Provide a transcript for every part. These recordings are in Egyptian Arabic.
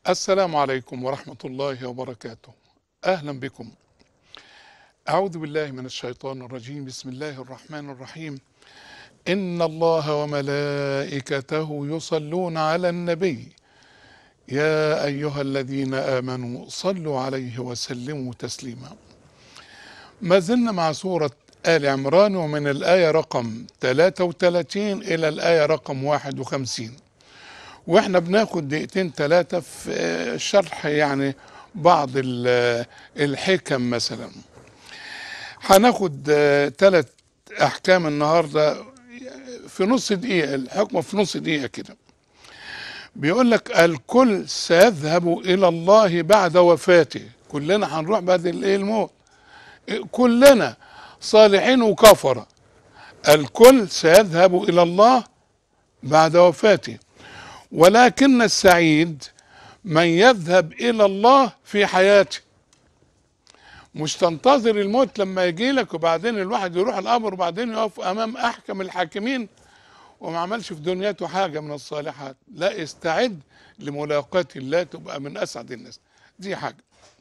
السلام عليكم ورحمة الله وبركاته أهلا بكم أعوذ بالله من الشيطان الرجيم بسم الله الرحمن الرحيم إن الله وملائكته يصلون على النبي يا أيها الذين آمنوا صلوا عليه وسلموا تسليما ما زلنا مع سورة آل عمران ومن الآية رقم 33 إلى الآية رقم 51 واحنا بناخد دقيقتين ثلاثة في شرح يعني بعض ال- الحكم مثلا هناخد ثلاث أحكام النهاردة في نص دقيقة الحكمة في نص دقيقة كده بيقول لك الكل سيذهب إلى الله بعد وفاته كلنا هنروح بعد الايه الموت كلنا صالحين وكفرة الكل سيذهب إلى الله بعد وفاته ولكن السعيد من يذهب إلى الله في حياته مش تنتظر الموت لما يجي لك وبعدين الواحد يروح القبر وبعدين يقف أمام أحكم الحاكمين وما عملش في دنيته حاجة من الصالحات لا استعد لملاقاة الله تبقى من أسعد الناس دي حاجة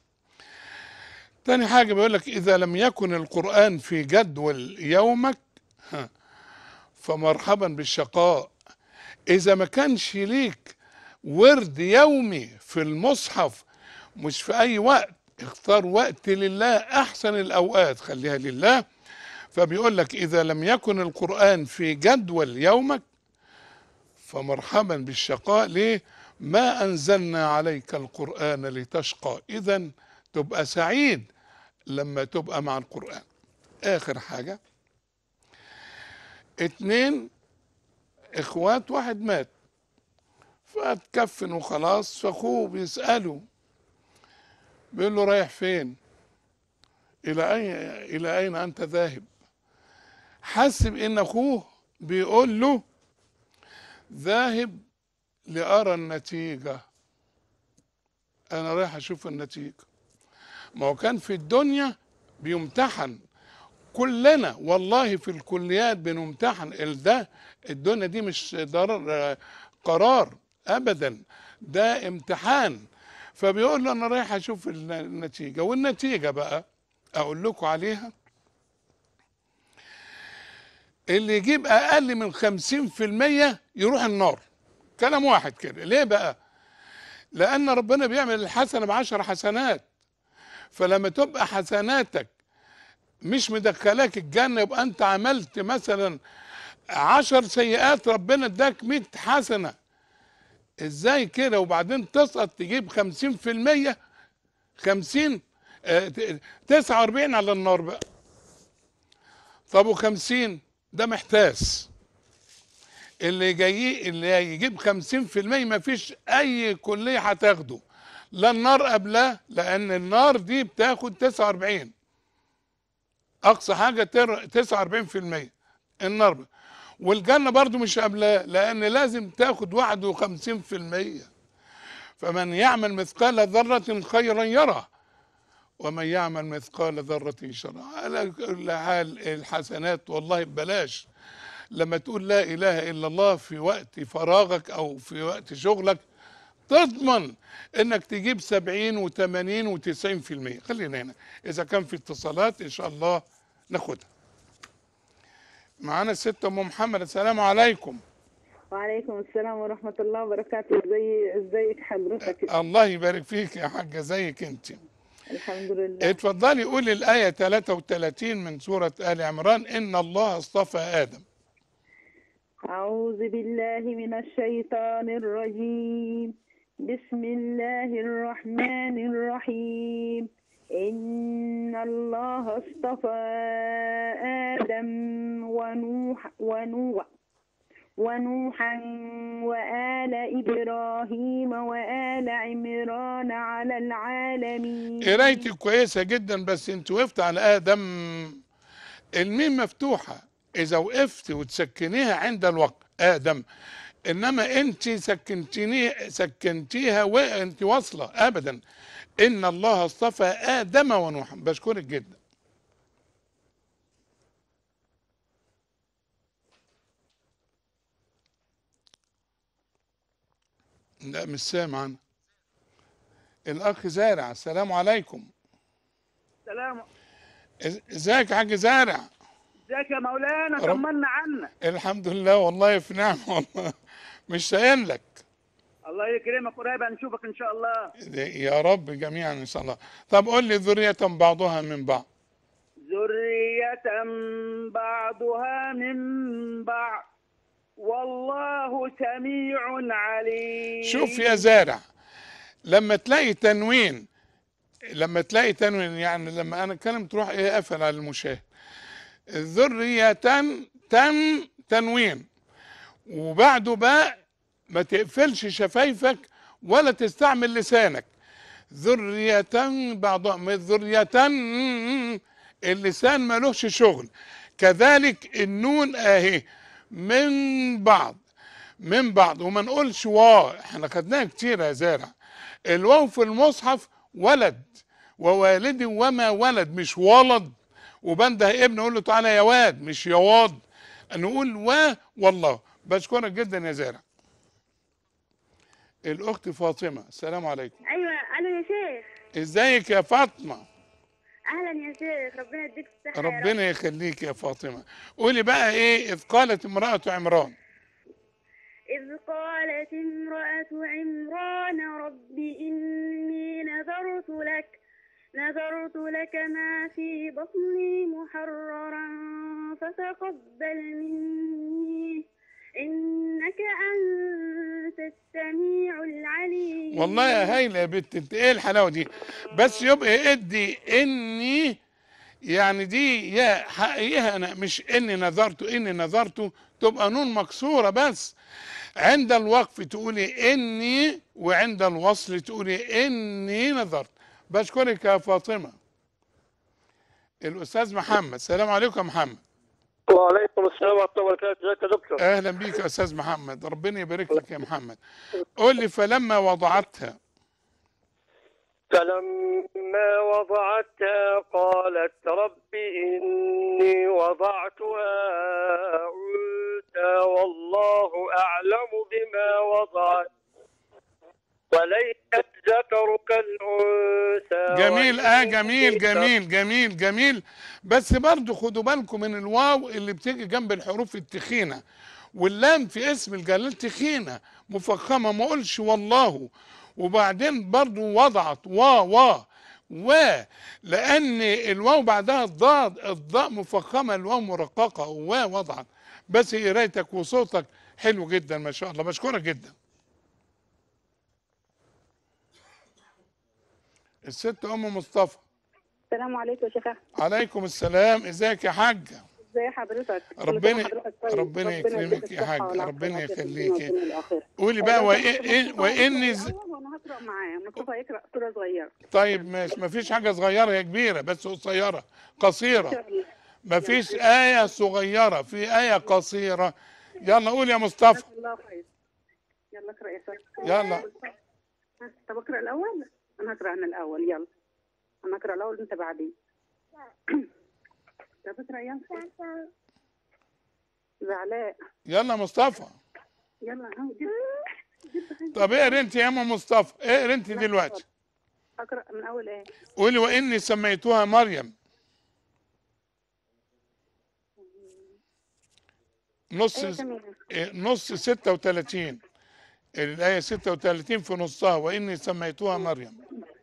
تاني حاجة بيقول لك إذا لم يكن القرآن في جدول يومك ها، فمرحبا بالشقاء إذا ما كانش ليك ورد يومي في المصحف مش في أي وقت اختار وقت لله أحسن الأوقات خليها لله فبيقول لك إذا لم يكن القرآن في جدول يومك فمرحبا بالشقاء ليه ما أنزلنا عليك القرآن لتشقى إذا تبقى سعيد لما تبقى مع القرآن آخر حاجة اتنين اخوات واحد مات فاتكفن وخلاص فاخوه بيسأله بيقول له رايح فين الى اين الى اين انت ذاهب حسب ان اخوه بيقول له ذاهب لارى النتيجة انا رايح اشوف النتيجة ما هو كان في الدنيا بيمتحن كلنا والله في الكليات بنمتحن ال- ده الدنيا دي مش ضرر قرار ابدا ده امتحان فبيقول له انا رايح اشوف الن- النتيجه والنتيجه بقى اقول لكم عليها اللي يجيب اقل من 50% يروح النار كلام واحد كده ليه بقى لان ربنا بيعمل الحسنه بعشر حسنات فلما تبقى حسناتك مش مدخلاك الجنة يبقى انت عملت مثلا عشر سيئات ربنا اداك 100 حسنة ازاي كده وبعدين تسقط تجيب خمسين في المية خمسين تسعة واربعين على النار بقى طب وخمسين ده محتاس اللي جاي اللي يجيب خمسين في المية مفيش اي كلية هتاخده لا النار قبلها لان النار دي بتاخد تسعة واربعين اقصى حاجه تر- 49% النار بقى. والجنه برضو مش قبلها لان لازم تاخد 51% فمن يعمل مثقال ذره خيرا يره ومن يعمل مثقال ذره شرا على كل حال الحسنات والله ببلاش لما تقول لا اله الا الله في وقت فراغك او في وقت شغلك تضمن انك تجيب 70 و80 و90% خلينا هنا اذا كان في اتصالات ان شاء الله ناخدها معانا الست ام محمد السلام عليكم وعليكم السلام ورحمة الله وبركاته ازي ازيك حضرتك الله يبارك فيك يا حاجه زيك انت الحمد لله اتفضلي قولي الايه 33 من سوره ال عمران ان الله اصطفى ادم أعوذ بالله من الشيطان الرجيم بسم الله الرحمن الرحيم إن الله اصطفى آدم ونوح ونوح ونوحا وآل إبراهيم وآل عمران على العالمين قرايتك كويسه جدا بس انت وقفت على ادم الميم مفتوحه اذا وقفت وتسكنيها عند الوقت ادم انما انت سكنتيني سكنتيها وانت واصله ابدا ان الله اصطفى ادم ونوحا بشكرك جدا لا مش سامع انا الاخ زارع السلام عليكم سلام إز- ازيك يا حاج زارع ازيك يا مولانا رب- طمنا عنك الحمد لله والله في نعمه والله مش ساين لك الله يكرمك قريبا نشوفك ان شاء الله يا رب جميعا ان شاء الله طب قول لي ذريه بعضها من بعض ذرية بعضها من بعض والله سميع عليم شوف يا زارع لما تلاقي تنوين لما تلاقي تنوين يعني لما انا اتكلم تروح ايه قافل على المشاهد ذرية تن تنوين وبعده باء ما تقفلش شفايفك ولا تستعمل لسانك ذرية بعضها من ذرية اللسان ملوش شغل كذلك النون اهي من بعض من بعض وما نقولش واو احنا خدناها كتير يا زارع الواو في المصحف ولد ووالد وما ولد مش ولد وبنده ابن اقول له تعالى يا واد مش يا واد نقول و والله بشكرك جدا يا زارع الاخت فاطمه السلام عليكم ايوه الو يا شيخ ازيك يا فاطمه اهلا يا شيخ ربنا يديك الصحه يا رب. ربنا يخليك يا فاطمه قولي بقى ايه اذ قالت امراه عمران اذ قالت امراه عمران رب اني نذرت لك نذرت لك ما في بطني محررا فتقبل مني انك انت السميع العليم والله يا هايله يا بنت انت ايه الحلاوه دي بس يبقى ادي اني يعني دي يا حقيقة انا مش اني نظرت اني نظرت تبقى نون مكسوره بس عند الوقف تقولي اني وعند الوصل تقولي اني نظرت بشكرك يا فاطمه الاستاذ محمد السلام عليكم يا محمد وعليكم السلام ورحمة الله وبركاته ازيك يا دكتور اهلا بيك يا استاذ محمد ربنا يبارك لك يا محمد قول لي فلما وضعتها فلما وضعتها قالت رب إني وضعتها أنثى والله أعلم بما وضعت وليس الذكر كالأنثى جميل اه وإني جميل جميل جميل جميل بس برضو خدوا بالكم من الواو اللي بتيجي جنب الحروف التخينه واللام في اسم الجلال تخينه مفخمه ما اقولش والله وبعدين برضو وضعت وا وا و لان الواو بعدها الضاد الضاء مفخمه الواو مرققه و وضعت بس قرايتك وصوتك حلو جدا ما شاء الله بشكرك جدا الست ام مصطفى السلام عليكم يا شيخ أحمد. عليكم السلام ازيك يا حاجه ازي حضرتك كل سنة ربنا- وحضرتك طيب. ربنا يديك يكرمك يا الصحة حاج، والعافية ربنا والعافية في يخليك. الدنيا والدنيا الآخرة. قولي آه، بقى لو وإن سمحت إن مصطفى وإني يقرأ ز... الأول وأنا هقرأ معاه مصطفى يقرأ سورة صغيرة طيب ماشي مفيش حاجة صغيرة هي كبيرة بس قصيرة قصيرة إن شاء الله. مفيش آية صغيرة في آية قصيرة يلا قول يا مصطفى جزاك الله خير يلا اقرأ يا سيدي يلا ها، طب اقرأ الأول أنا هقرأ أنا الأول يلا أنا أقرأ الأول أنت بعدين طب اقرأ يلا زعلاء يلا مصطفى يلا ها جيب طب اقري انت يا ام مصطفى اقري انت دلوقتي أقرأ من أول إيه قولي واني سميتها مريم نص إيه تمام إيه، نص 36 الآية 36 في نصها وإني سميتها مريم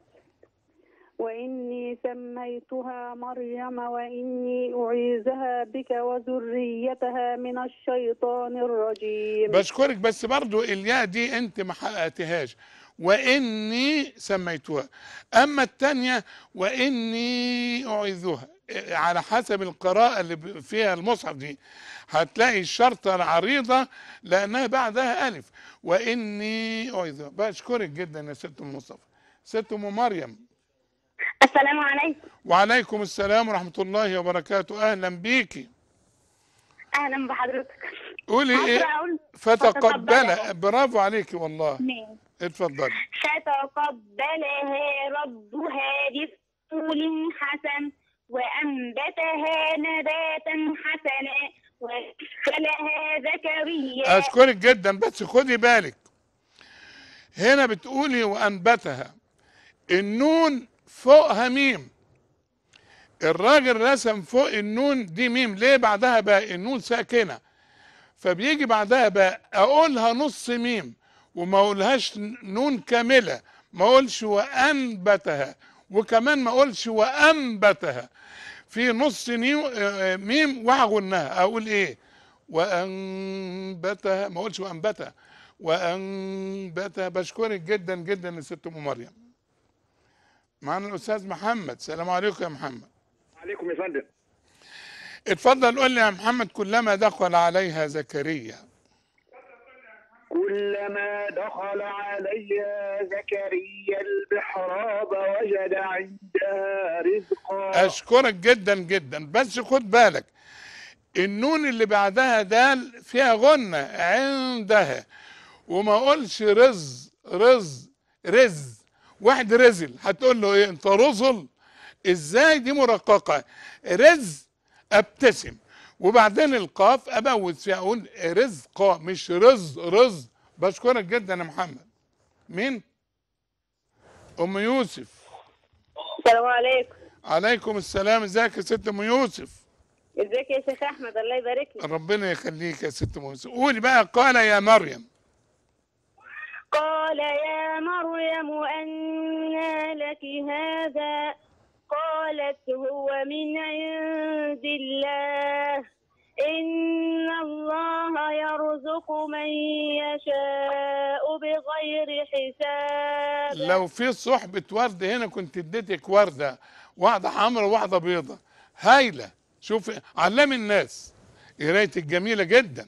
وإني سميتها مريم وإني أعيذها بك وذريتها من الشيطان الرجيم بشكرك بس برضو الياء دي انت ما حققتهاش واني سميتها اما الثانيه واني اعيذها إيه، على حسب القراءه اللي ب- فيها المصحف دي هتلاقي الشرطه العريضه لانها بعدها الف واني اعيذها بشكرك جدا يا ست ام مصطفى ست ام مريم السلام عليكم وعليكم السلام ورحمه الله وبركاته اهلا بيكي اهلا بحضرتك قولي هقرأ ايه اقول فتقبل برافو عليكي والله اتفضلي فتقبلها ربها بقبول حسن وأنبتها نباتا حسنا وأدخلها زكريا اشكرك جدا بس خدي بالك هنا بتقولي وانبتها النون فوقها ميم الراجل رسم فوق النون دي ميم ليه بعدها باء النون ساكنه فبيجي بعدها باء اقولها نص ميم وما اقولهاش نون كامله ما اقولش وانبتها وكمان ما اقولش وانبتها في نص نيو آه، ميم وهغنها اقول ايه وانبتها ما اقولش وانبتها وانبتها بشكرك جدا جدا يا ست ام مريم معانا الاستاذ محمد السلام عليكم يا محمد عليكم يا فندم اتفضل قول لي يا محمد كلما دخل عليها زكريا كلما دخل عليها زكريا المحراب وجد عندها رزقا اشكرك جدا جدا بس خد بالك النون اللي بعدها دال فيها غنة عندها وما اقولش رز رز رز واحد رزل هتقول له ايه انت رزل ازاي دي مرققة رز ابتسم وبعدين القاف ابوز فيها اقول رزقا مش رز رز بشكرك جدا يا محمد مين ام يوسف السلام عليكم عليكم السلام ازيك يا ست ام يوسف ازيك يا شيخ احمد الله يبارك لك ربنا يخليك يا ست ام يوسف قولي بقى قال يا مريم قال يا مريم أنى لك هذا قالت هو من عند الله إن الله يرزق من يشاء بغير حساب لو في صحبة ورد هنا كنت اديتك وردة واحدة حمراء وواحدة بيضة هايلة شوف علمي الناس قرايتك جميلة جدا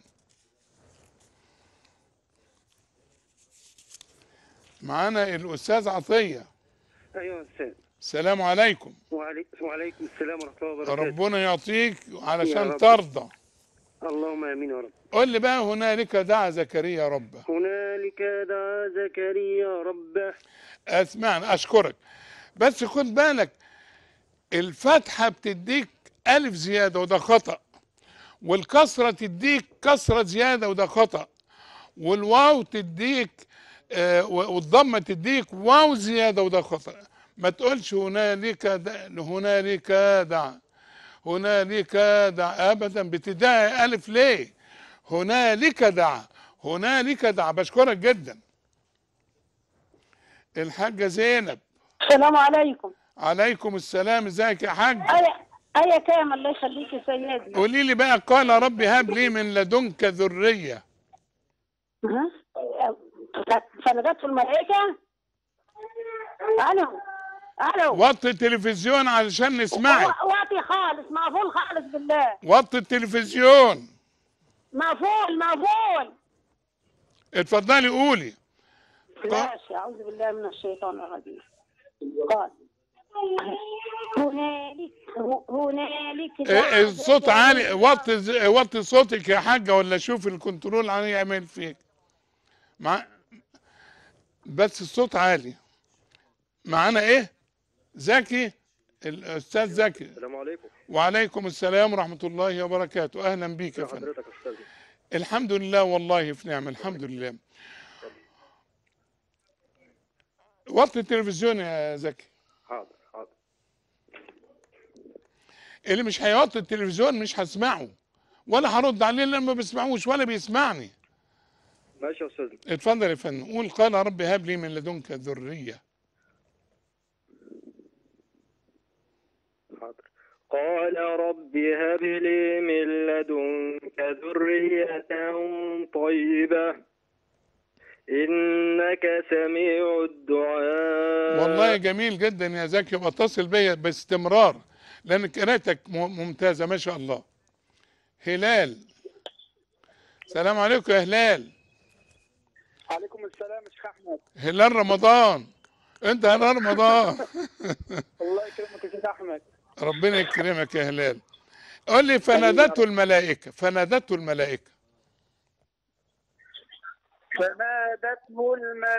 معانا الأستاذ عطية ايوه استاذ السلام عليكم وعليكم وعليكم السلام ورحمه الله وبركاته ربنا يعطيك يا علشان رب. ترضى اللهم امين يا رب قول لي بقى هنالك دعا زكريا ربه هنالك دعا زكريا ربه اسمعني اشكرك بس خد بالك الفتحه بتديك الف زياده وده خطا والكسره تديك كسره زياده وده خطا والواو تديك آه والضمه تديك واو زياده وده خطا ما تقولش هنالك دع هنالك دع هنالك دع ابدا بتدعي الف ليه هنالك دع هنالك دع بشكرك جدا الحاجه زينب السلام عليكم عليكم السلام ازيك يا حاج ايا ايا كام الله يخليك يا سيدي قولي لي بقى قال ربي هب لي من لدنك ذريه ها فنجات في الملائكة الو الو وطي التلفزيون علشان نسمعك وا- واطي خالص مقفول خالص بالله وطي التلفزيون مقفول مقفول اتفضلي قولي ماشي اعوذ بالله من الشيطان الرجيم قال هنالك هنالك إيه، الصوت عالي وطي ز- وطي صوتك يا حاجه ولا شوف الكنترول عن يعمل فيك مع بس الصوت عالي معانا ايه زكي الاستاذ زكي السلام عليكم وعليكم السلام ورحمه الله وبركاته اهلا بيك يا فندم حضرتك يا استاذ الحمد لله والله في نعمه الحمد لله وطي التلفزيون يا زكي حاضر حاضر اللي مش هيوطي التلفزيون مش هسمعه ولا هرد عليه لان ما بيسمعوش ولا بيسمعني ماشي يا استاذ اتفضل يا فندم قول قال رب هب لي من لدنك ذريه حاضر قال رب هب لي من لدنك ذرية طيبة إنك سميع الدعاء والله جميل جدا يا زكي واتصل بيا باستمرار لان قراءتك م- ممتازه ما شاء الله هلال السلام عليكم يا هلال عليكم السلام يا شيخ احمد هلال رمضان انت هلال رمضان الله يكرمك يا شيخ احمد ربنا يكرمك يا هلال قول لي فنادته الملائكه فنادته الملائكه فنادته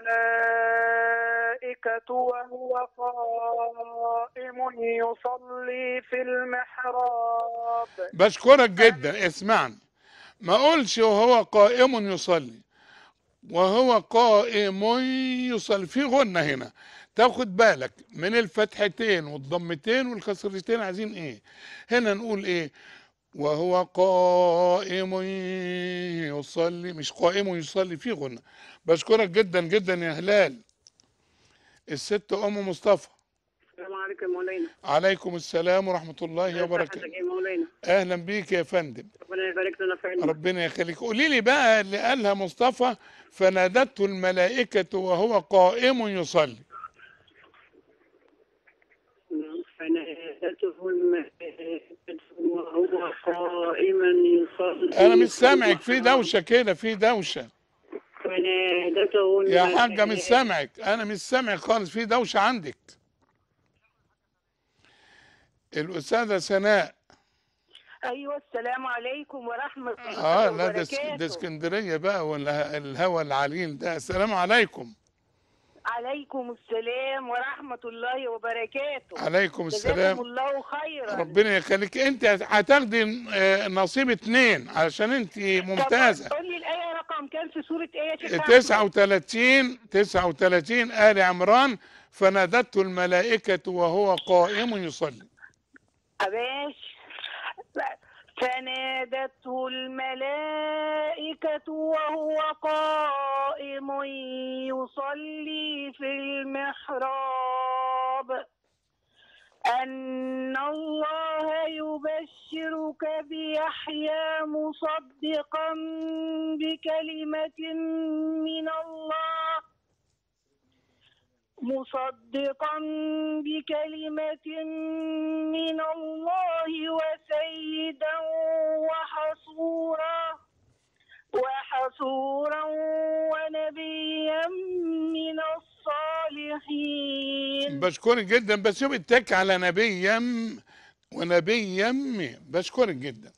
الملائكة وهو قائم يصلي في المحراب بشكرك جدا اسمعني ما اقولش وهو قائم يصلي وهو قائم يصلي في غنة هنا تاخد بالك من الفتحتين والضمتين والكسرتين عايزين ايه هنا نقول ايه وهو قائم يصلي مش قائم يصلي في غنى بشكرك جدا جدا يا هلال الست ام مصطفى السلام عليكم يا مولانا عليكم السلام ورحمة الله صحتك وبركاته يا مولانا اهلا بيك يا فندم ربنا يبارك لنا في علمك ربنا يخليك قولي لي بقى اللي قالها مصطفى فنادته الملائكة وهو قائم يصلي فنادته الملائكة وهو قائما يصلي انا مش سامعك في دوشة كده في دوشة فنادته يا حاجة مش الملائكة سامعك انا مش سامعك خالص في دوشة عندك الأستاذة سناء ايوه السلام عليكم ورحمه الله اه لا ده وبركاته اسك- ده اسكندرية بقى ولا الهوا العليل ده السلام عليكم عليكم السلام ورحمه الله وبركاته عليكم جزاكم السلام الله خيرا ربنا يخليك انت هتاخدي آه، نصيب اتنين عشان انت ممتازة طب قول لي الايه رقم كام في سوره ايه يا شيخ أحمد؟ 39 39 آل عمران فنادته الملائكة وهو قائم يصلي أباش فنادته الملائكة وهو قائم يصلي في المحراب أن الله يبشرك بيحيى مصدقا بكلمة من الله مصدقا بكلمة من الله وسيدا وحصورا وحصورا ونبيا من الصالحين بشكرك جدا بس يبقى اتك على نبي يم ونبي يم بشكرك جدا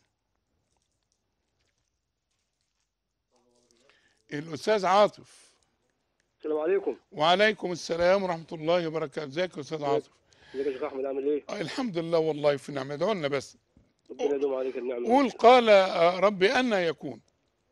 الأستاذ عاطف السلام عليكم وعليكم السلام ورحمة الله وبركاته ازيك يا أستاذ عاطف ازيك يا شيخ احمد عامل ايه؟ آه، الحمد لله والله في نعمة ادعوا لنا بس ربنا يدوم عليك النعمه قول قال آه، ربي أن يكون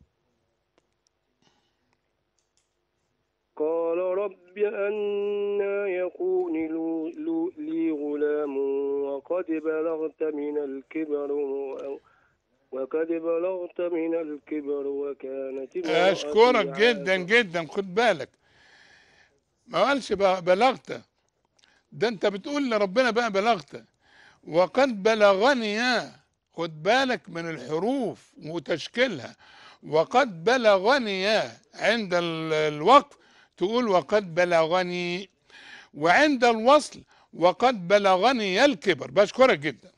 قال رب أنا يكون لو- لو- لي غلام وقد بلغت من الكبر و- وقد بلغت من الكبر وكانت امرأتي أشكرك جدا عاقرا. جدا خد بالك ما قالش بقى بلغت ده أنت بتقول لربنا بقى بلغت وقد بلغني يا خد بالك من الحروف وتشكيلها وقد بلغني يا عند ال- الوقف تقول وقد بلغني وعند الوصل وقد بلغني الكبر بشكرك جدا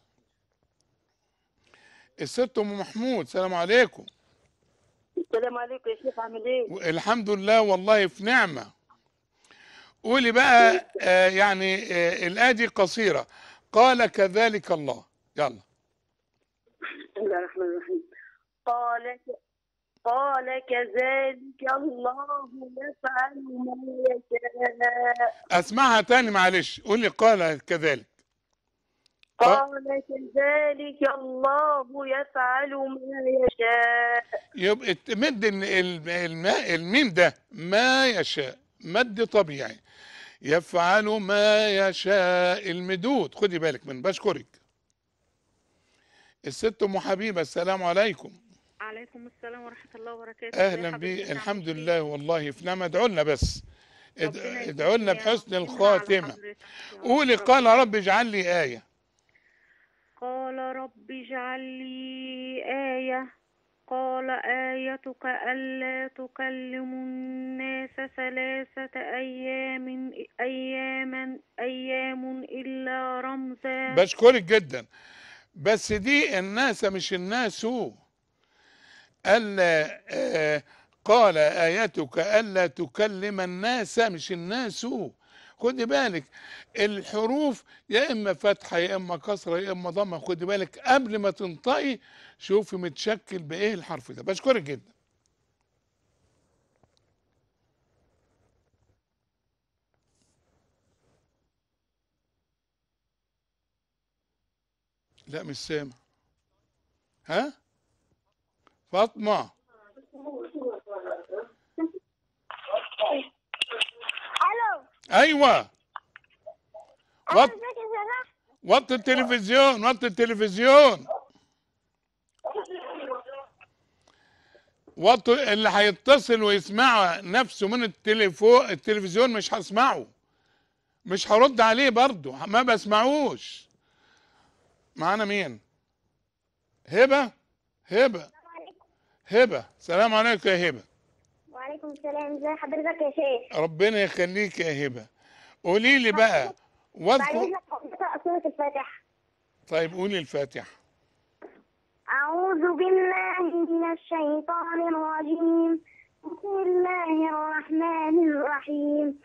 الست ام محمود سلام عليكم السلام عليكم يا شيخ عامل ايه؟ الحمد لله والله في نعمة قولي بقى آه يعني آه الآية دي قصيرة قال كذلك الله يلا بسم الله الرحمن الرحيم قال قال كذلك الله يفعل ما يشاء أسمعها تاني معلش قولي قال كذلك قال كذلك الله يفعل ما يشاء يبقى تمد ال- ال- الماء الميم ده ما يشاء مد طبيعي يفعل ما يشاء المدود خدي بالك من بشكرك الست ام حبيبه السلام عليكم عليكم السلام ورحمة الله وبركاته اهلا ازي بي حضرتك الحمد عامل لله والله في نعمه ادعوا لنا بس ايه؟ اد- ربنا ادعوا لنا يديم يا بحسن رب. الخاتمه على حضرتك يا رب. قولي قال رب اجعل لي ايه قال رب اجعل لي آية قال آيتك ألا تكلم الناس ثلاثة أيام أياما أيام إلا رمزا بشكرك جدا بس دي الناس مش الناس ألا آه قال آيتك ألا تكلم الناس مش الناس خدي بالك الحروف يا إما فتحة يا إما كسرة يا إما ضمة خدي بالك قبل ما تنطقي شوفي متشكل بإيه الحرف ده بشكرك جدا لا مش سامع ها فاطمة الو ايوه وط... وطي التلفزيون وطي التلفزيون وطي اللي هيتصل ويسمع نفسه من التليفون التلفزيون مش هسمعه مش هرد عليه برضه ما بسمعوش معانا مين هبه هبه هبه سلام عليكم يا هبه وعليكم السلام ازي حضرتك يا شيخ ربنا يخليك يا هبه قولي لي بقى بعد واذكر اذنك اقرا سوره الفاتحه طيب قولي الفاتحه أعوذ بالله من الشيطان الرجيم بسم الله الرحمن الرحيم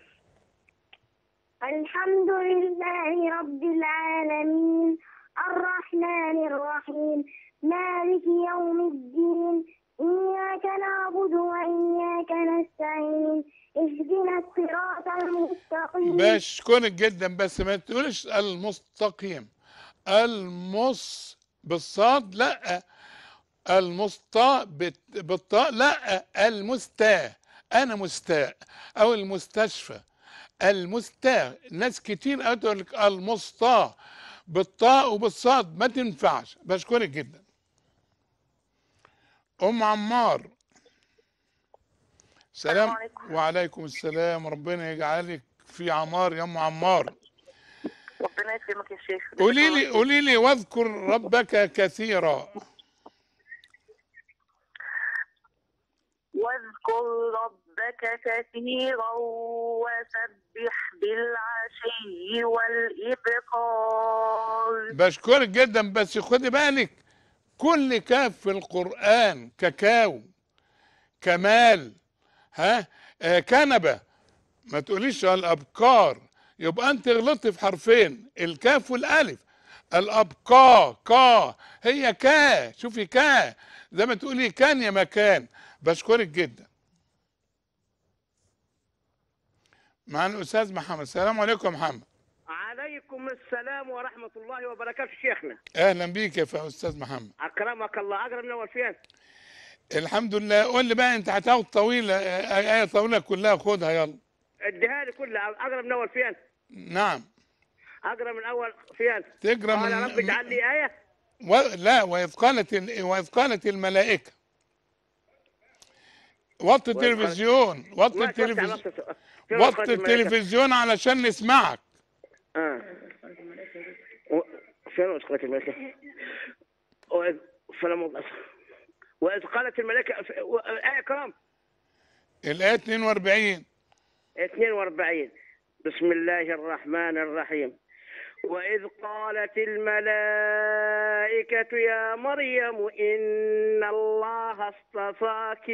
الحمد لله رب العالمين الرحمن الرحيم مالك يوم الدين إياك نعبد وإياك نستعين اهدنا الصراط المستقيم بشكرك جدا بس ما تقولش المستقيم المص بالصاد لا المسطى بت- بالطاء لا المستاء انا مستاء او المستشفى المستاء ناس كتير قوي تقول لك المسطى بالطاء وبالصاد ما تنفعش بشكرك جدا ام عمار سلام عليكم. وعليكم السلام ربنا يجعلك في عمار يا ام عمار ربنا يكرمك يا شيخ قولي لي قولي لي واذكر ربك كثيرا واذكر ربك كثيرا وسبح بالعشي والإبكار بشكرك جدا بس خدي بالك كل كاف في القرآن كاكاو كمال ها آه كنبة ما تقوليش الأبكار يبقى أنت غلطت في حرفين الكاف والألف الأبقى كا هي كا شوفي كا زي ما تقولي كان يا مكان بشكرك جدا معنا الأستاذ محمد السلام عليكم يا محمد عليكم السلام ورحمة الله وبركاته شيخنا أهلا بيك يا أستاذ محمد أكرمك الله أقرب من أول فين الحمد لله قول لي بقى انت هتاخد طويله آه، آية طويله كلها خدها يلا اديها لي كلها أقرب من أول فين نعم أقرب من أول فين تقرا قال من رب اجعل لي آية و... لا وإذ قالت ال... وإذ قالت الملائكة وطي وإذ قالت- التلفزيون وطي ما التلفزيون توسع نفسك. فين وقت وطي الملائكة؟ التلفزيون علشان نسمعك آه. و- فين وإذ قالت الملائكة وإذ فلم وإذ قالت الملائكة ف- و- آية كرام الآية 42 42 بسم الله الرحمن الرحيم وإذ قالت الملائكة يا مريم إن الله اصطفاك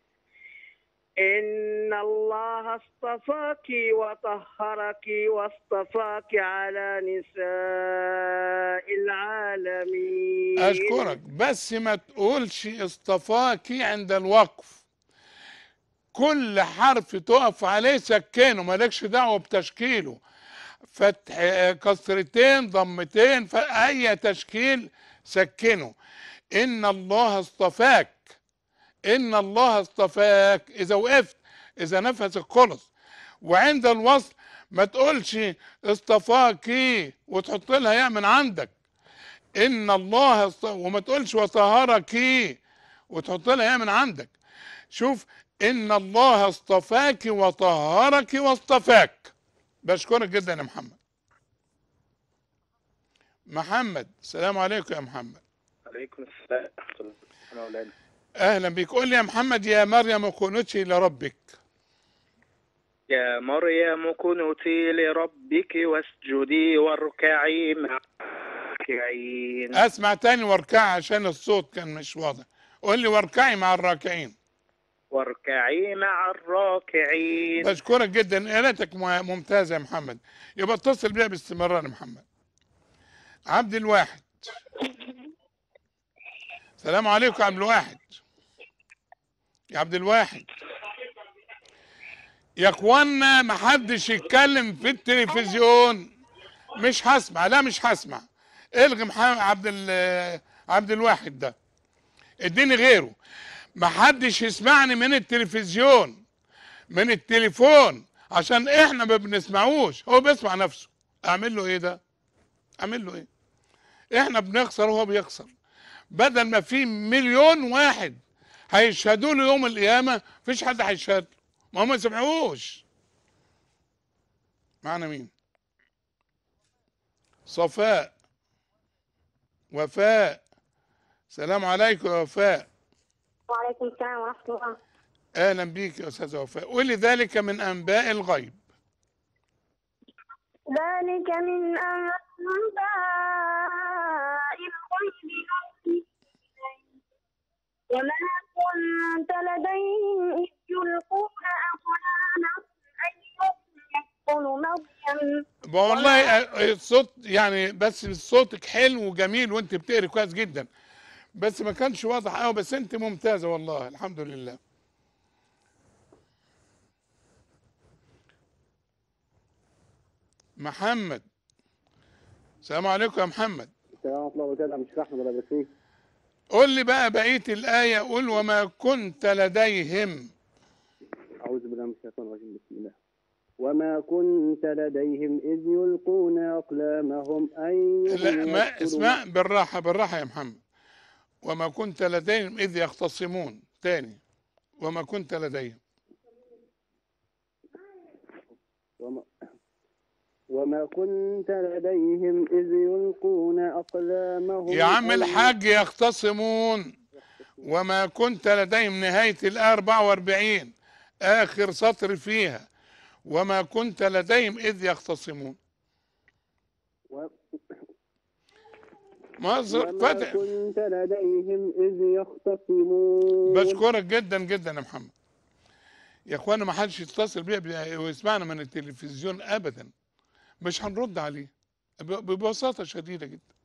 إن الله اصطفاك وطهرك واصطفاك على نساء العالمين أشكرك بس ما تقولش اصطفاكي عند الوقف كل حرف تقف عليه سكنه مالكش دعوة بتشكيله فتح آه، كسرتين ضمتين ف- أي تشكيل سكنه إن الله اصطفاك إن الله اصطفاك إذا وقفت إذا نفسك خلص وعند الوصل ما تقولش اصطفاكي وتحط لها ياء من عندك ان الله اصط- وما تقولش وطهرك وتحط لها ياء من عندك شوف ان الله اصطفاك وطهرك واصطفاك بشكرك جدا يا محمد محمد السلام عليكم يا محمد عليكم السلام ورحمة الله مولانا اهلا بك قول لي يا محمد يا مريم قنوتي لربك يا مريم كنتي لربك واسجدي واركعي مع الراكعين اسمع تاني واركعي عشان الصوت كان مش واضح قول لي واركعي مع الراكعين واركعي مع الراكعين بشكرك جدا قراءتك م- ممتازه يا محمد يبقى اتصل بيها باستمرار يا محمد عبد الواحد السلام عليكم يا عبد الواحد يا عبد الواحد يا اخوانا ما حدش يتكلم في التلفزيون مش هسمع لا مش هسمع الغي محمد عبد ال- عبد الواحد ده اديني غيره ما حدش يسمعني من التلفزيون من التليفون عشان احنا ما بنسمعوش هو بيسمع نفسه اعمل له ايه ده اعمل له ايه احنا بنخسر وهو بيخسر بدل ما في مليون واحد هيشهدوا له يوم القيامه مفيش حد هيشهد له ما هم ما سمعوش معنا مين صفاء وفاء سلام عليكم يا وفاء وعليكم السلام ورحمة الله اهلا بيك يا استاذه وفاء قولي ذلك من انباء الغيب ذلك من أنباء الغيب نوحيه إليك وما كنت لديهم إذ يلقون أقلامهم أيهم يكفل مريم والله الصوت يعني بس صوتك حلو وجميل وانت بتقري كويس جدا بس ما كانش واضح قوي بس انت ممتازه والله الحمد لله محمد السلام عليكم يا محمد السلام ورحمة الله وبركاته مش احمد ولا بسيط قول لي بقى بقيه الايه قول وما كنت لديهم أعوذ بالله من الشيطان الرجيم بسم الله وما كنت لديهم إذ يلقون أقلامهم أيهم لا ما يكفل اسمع بالراحه بالراحه يا محمد وما كنت لديهم اذ يختصمون تاني وما كنت لديهم وما, وما كنت لديهم إذ يلقون أقلامهم يا عم أيهم- الحاج يختصمون وما كنت لديهم نهاية الآية 44 آخر سطر فيها وما كنت لديهم إذ يختصمون و- مصر وما فتح كنت لديهم إذ يختصمون بشكرك جدا جدا يا محمد يا اخوانا ما حدش يتصل بيا بي- ويسمعنا من التلفزيون ابدا مش هنرد عليه ب- ببساطه شديده جدا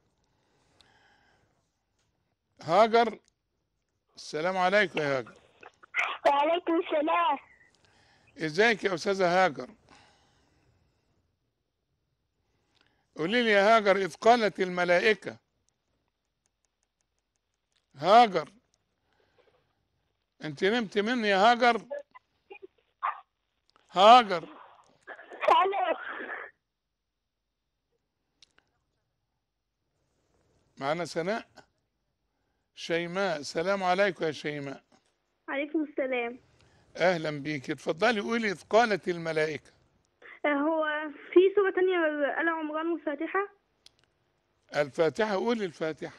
هاجر السلام عليكم يا هاجر وعليكم السلام ازيك يا استاذه هاجر قولي لي يا هاجر اذ قالت الملائكه هاجر انت نمت مني يا هاجر هاجر معنا سناء شيماء السلام عليكم يا شيماء عليكم السلام اهلا بيك اتفضلي قولي اذ قالت الملائكه هو في سورة تانية آل عمران والفاتحة الفاتحة قول الفاتحة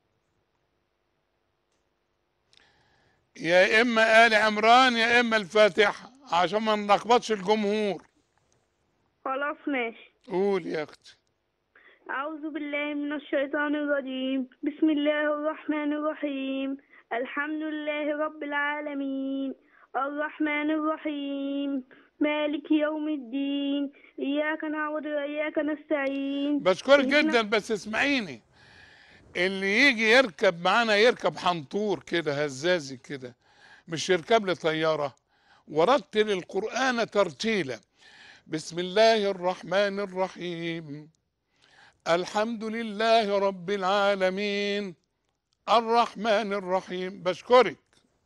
يا إما آل عمران يا إما الفاتحة عشان ما نلخبطش الجمهور خلاص ماشي قول يا أختي أعوذ بالله من الشيطان الرجيم بسم الله الرحمن الرحيم الحمد لله رب العالمين الرحمن الرحيم مالك يوم الدين إياك نعبد وإياك نستعين بشكرك اهدنا- جدا بس اسمعيني اللي يجي يركب معانا يركب حنطور كده هزازي كده مش يركب لي طيارة ورتل القرآن ترتيلا بسم الله الرحمن الرحيم الحمد لله رب العالمين الرحمن الرحيم بشكرك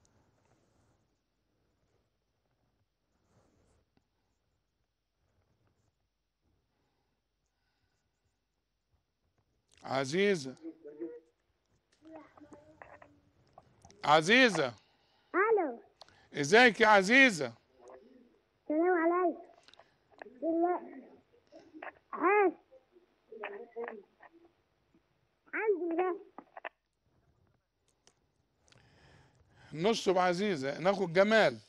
عزيزة عزيزة ألو ازيك يا عزيزة السلام عليكم بالله عاش الحمد لله نشطب عزيزة ناخد جمال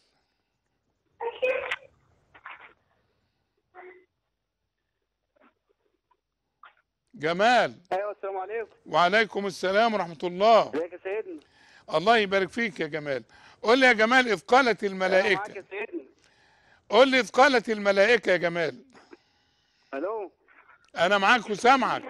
جمال ايوه السلام عليكم وعليكم السلام ورحمة الله ازيك يا سيدنا الله يبارك فيك يا جمال قول لي يا جمال إذ قالت أنا معاك الملائكة يا سيدنا قول لي إذ قالت الملائكة يا جمال الو أنا معاك وسامعك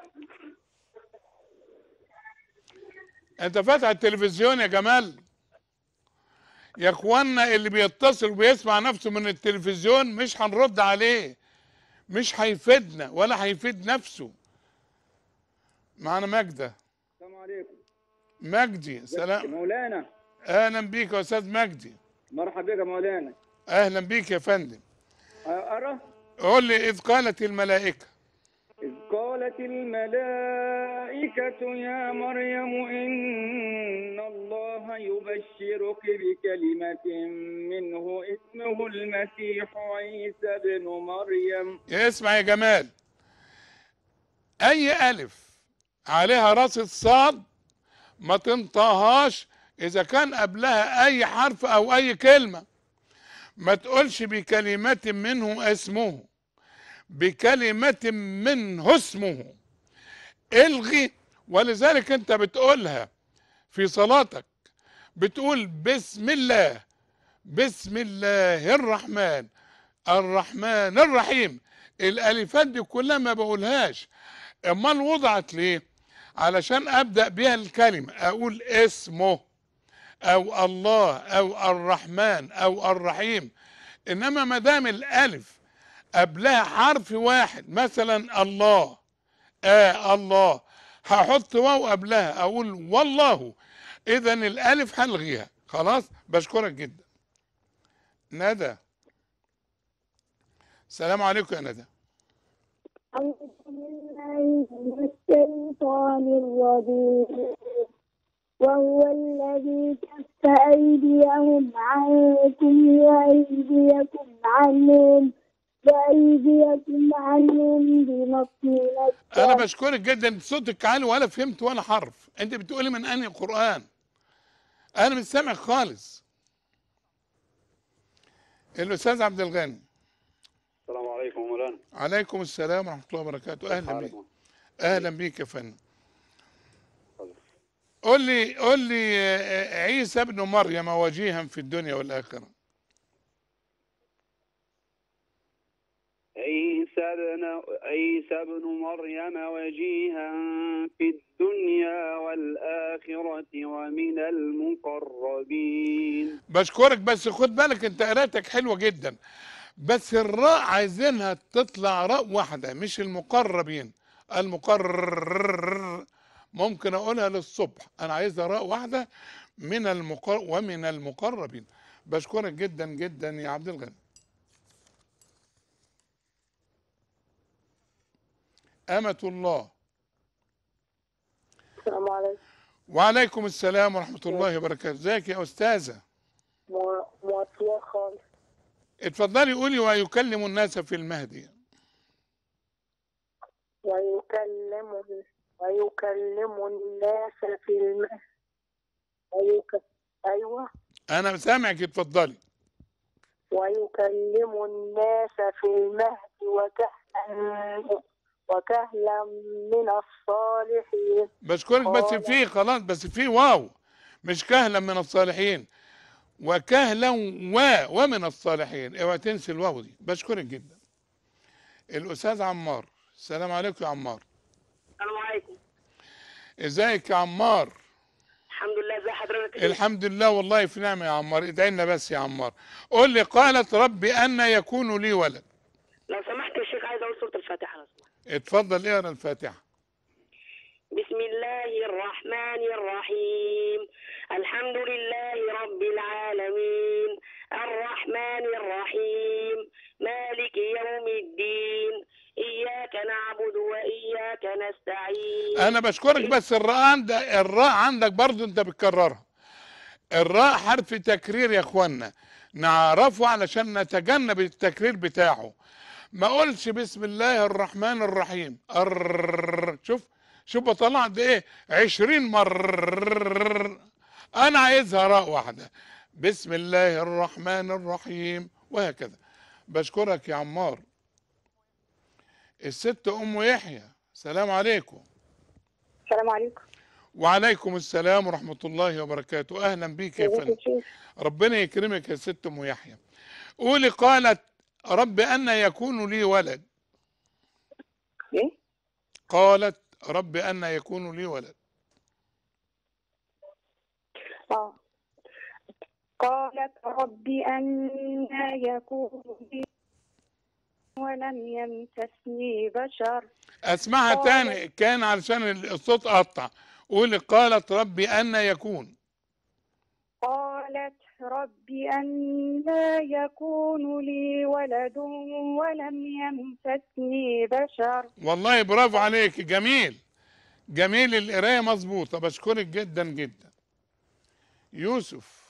أنت فاتح التلفزيون يا جمال يا إخوانا اللي بيتصل وبيسمع نفسه من التلفزيون مش هنرد عليه مش هيفيدنا ولا هيفيد نفسه معنا ماجدة السلام عليكم مجدي سلام مولانا أهلا بيك يا أستاذ مجدي مرحبا بك يا مولانا اهلا بيك يا فندم أرى قول لي إذ قالت الملائكة إذ قالت الملائكة يا مريم إن الله يبشرك بكلمة منه اسمه المسيح عيسى بن مريم اسمع يا جمال أي ألف عليها راس الصاد ما تنطقهاش إذا كان قبلها أي حرف أو أي كلمة ما تقولش بكلمة منه اسمه بكلمة منه اسمه الغي ولذلك انت بتقولها في صلاتك بتقول بسم الله بسم الله الرحمن الرحمن الرحيم الالفات دي كلها ما بقولهاش امال وضعت ليه علشان ابدا بيها الكلمه اقول اسمه او الله او الرحمن او الرحيم انما ما دام الالف قبلها حرف واحد مثلا الله آه الله هحط واو قبلها اقول والله اذا الالف هلغيها خلاص بشكرك جدا ندى السلام عليكم يا ندى أعوذ بالله من الشيطان الرجيم وهو الذي كف أيديهم عنكم وأيديكم عنهم وأيديكم عنهم بمصيرة انا بشكرك جدا صوتك عالي ولا فهمت ولا حرف انت بتقولي من انهي قران انا مش سامع خالص الاستاذ عبد الغني السلام عليكم مولانا عليكم السلام ورحمه الله وبركاته اهلا بيك اهلا بيك يا فندم قول لي قول لي آه، عيسى ابن مريم وجيها في الدنيا والاخره عيسى بن عيسى بن مريم وجيها في الدنيا والآخرة ومن المقربين بشكرك بس خد بالك انت قراءتك حلوه جدا بس الراء عايزينها تطلع راء واحده مش المقربين المقرر ممكن اقولها للصبح انا عايزها راء واحده من المقر ومن المقربين بشكرك جدا جدا يا عبد الغني أمة الله السلام عليكم وعليكم السلام ورحمة الله وبركاته ازيك يا أستاذة مو- موطية خالص اتفضلي قولي ويكلم الناس في المهدي ويكلم ويكلم الناس في المهد ويك... أيوة أنا سامعك اتفضلي ويكلم الناس في المهد وكهلا وكهلا من الصالحين بشكرك بس قال- في خلاص بس في واو مش كهلا من الصالحين وكهلا و ومن الصالحين اوعى تنسي الواو دي بشكرك جدا الأستاذ عمار السلام عليكم يا عمار السلام عليكم ازيك يا عمار الحمد لله ازي حضرتك الحمد لله والله في نعمة يا عمار ادعي لنا بس يا عمار قول لي قالت ربي أن يكون لي ولد لو سمحت يا شيخ عايز اقول سوره الفاتحه لو سمحت اتفضل اقرا الفاتحة بسم الله الرحمن الرحيم الحمد لله رب العالمين الرحمن الرحيم مالك يوم الدين إياك نعبد وإياك نستعين انا بشكرك بس الراء عندك الراء عندك برضو انت بتكررها الراء حرف تكرير يا اخوانا نعرفه علشان نتجنب التكرير بتاعه ما اقولش بسم الله الرحمن الرحيم أر... شوف شوف بطلع قد ايه عشرين مرة انا عايزها راء واحدة بسم الله الرحمن الرحيم وهكذا بشكرك يا عمار الست ام يحيى سلام عليكم السلام عليكم وعليكم السلام ورحمة الله وبركاته أهلا بيك يا فندم ربنا يكرمك يا ست أم يحيى قولي قالت رب أن يكون لي ولد إيه؟ قالت رب أن يكون لي ولد آه. قالت رب أنا يكون لي ولم يمسسني بشر أسمعها قالت- تاني كان علشان الصوت قطع قولي قالت رب أن يكون قالت رب أنا يكون لي ولد ولم يمسسني بشر والله برافو عليك جميل جميل القرايه مظبوطه بشكرك جدا جدا يوسف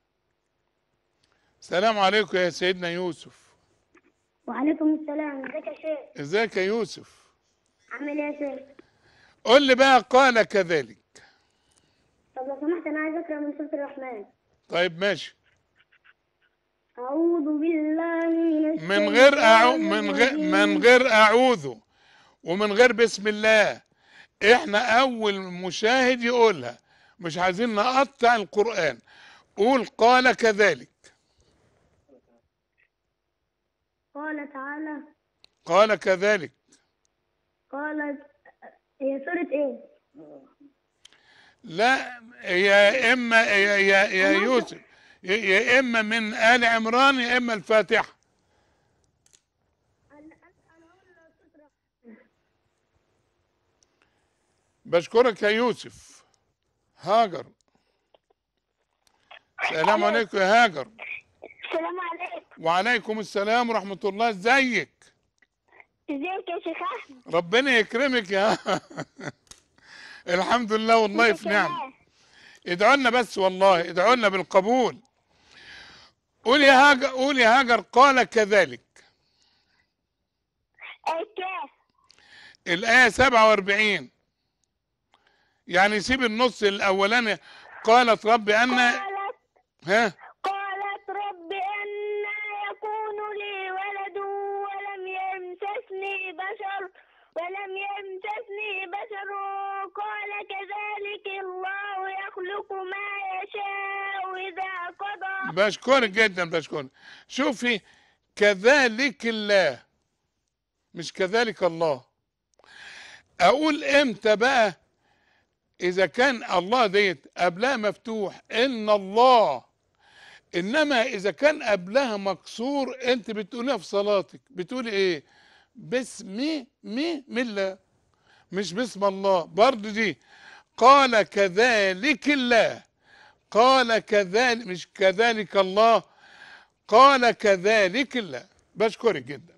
السلام عليكم يا سيدنا يوسف وعليكم السلام ازيك يا شيخ ازيك يا يوسف عامل ايه يا شيخ قول لي بقى قال كذلك طب لو سمحت انا عايز اقرا من سوره الرحمن طيب ماشي اعوذ بالله من من غير أعو... الشيطان من غير الرجيم. من غير اعوذ ومن غير بسم الله احنا اول مشاهد يقولها مش عايزين نقطع القرآن قول قال كذلك قال تعالى قال كذلك قالت هي سوره ايه لا يا اما يا يا, يا يوسف يا- يا اما من ال عمران يا اما الفاتحه بشكرك يا يوسف هاجر السلام عليكم يا هاجر السلام عليكم وعليكم السلام ورحمة الله ازيك ازيك يا شيخ احمد ربنا يكرمك يا الحمد لله والله في نعمة ادعوا لنا بس والله ادعوا لنا بالقبول قول يا هاجر قول يا هاجر قال كذلك الكاف الآية 47 يعني سيب النص الأولاني قالت رب أن ها قالت رب أنا يكون لي ولد ولم يمسسني بشر ولم يمسسني بشر قال كذلك الله يخلق ما يشاء إذا قضى بشكرك جدا بشكرك شوفي كذلك الله مش كذلك الله اقول امتى بقى اذا كان الله ديت قبلها مفتوح ان الله انما اذا كان قبلها مكسور انت بتقوليها في صلاتك بتقولي ايه باسم مي مله مش باسم الله برضه دي قال كذلك الله قال كذلك مش كذلك الله قال كذلك الله بشكرك جدا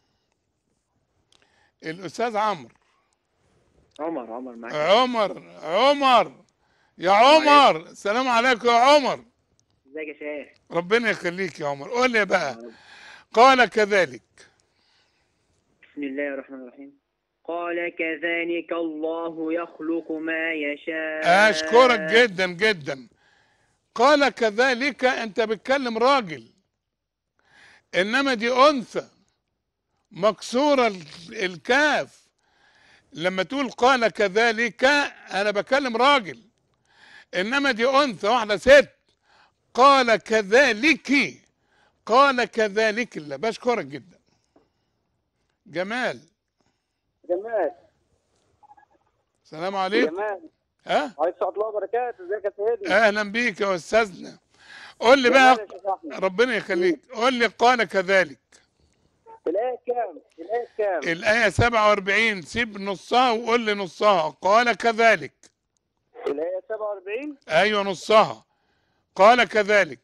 الاستاذ عمرو عمر عمر معاك عمر عمر يا عمر السلام عليكم يا عمر ازيك يا شيخ ربنا يخليك يا عمر قول لي بقى قال كذلك بسم الله الرحمن الرحيم قال كذلك الله يخلق ما يشاء اشكرك جدا جدا قال كذلك انت بتكلم راجل انما دي انثى مكسوره ال- الكاف لما تقول قال كذلك انا بكلم راجل انما دي انثى واحده ست قال كذلك قال كذلك الله بشكرك جدا جمال جمال السلام عليكم جمال ها عليكم ورحمة الله وبركاته ازيك يا سيدنا اهلا بيك يا استاذنا قول لي جمال بقى يا شيخ أحمد. ربنا يخليك قول لي قال كذلك الآية كام؟ الآية كام؟ الآية 47 سيب نصها وقول لي نصها قال كذلك الآية 47 أيوة نصها قال كذلك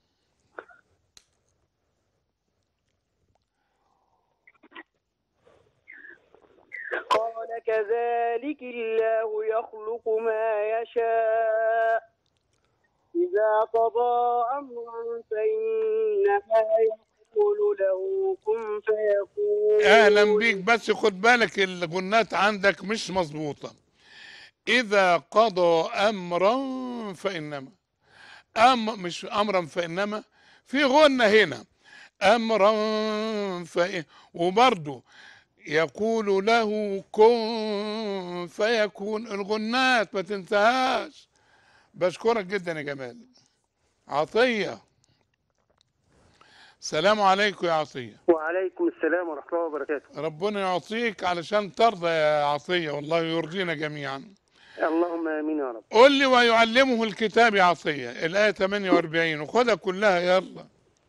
قال كذلك الله يخلق ما يشاء إذا قضى أمرا فإنما يقول له كن فيكون أهلا بيك بس خد بالك الغنات عندك مش مظبوطة إذا قضى أمرا فإنما أم مش أمرا فإنما في غنة هنا أمرا فإن وبرضه يقول له كن فيكون الغنات ما تنساهاش بشكرك جدا يا جمال عطية السلام عليكم يا عطية وعليكم السلام ورحمة الله وبركاته ربنا يعطيك علشان ترضى يا عطية والله يرضينا جميعا اللهم آمين يا رب قل لي ويعلمه الكتاب يا عطية الآية 48 وخدها كلها يلا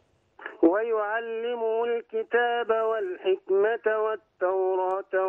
ويعلمه الكتاب والحكمة والتوراة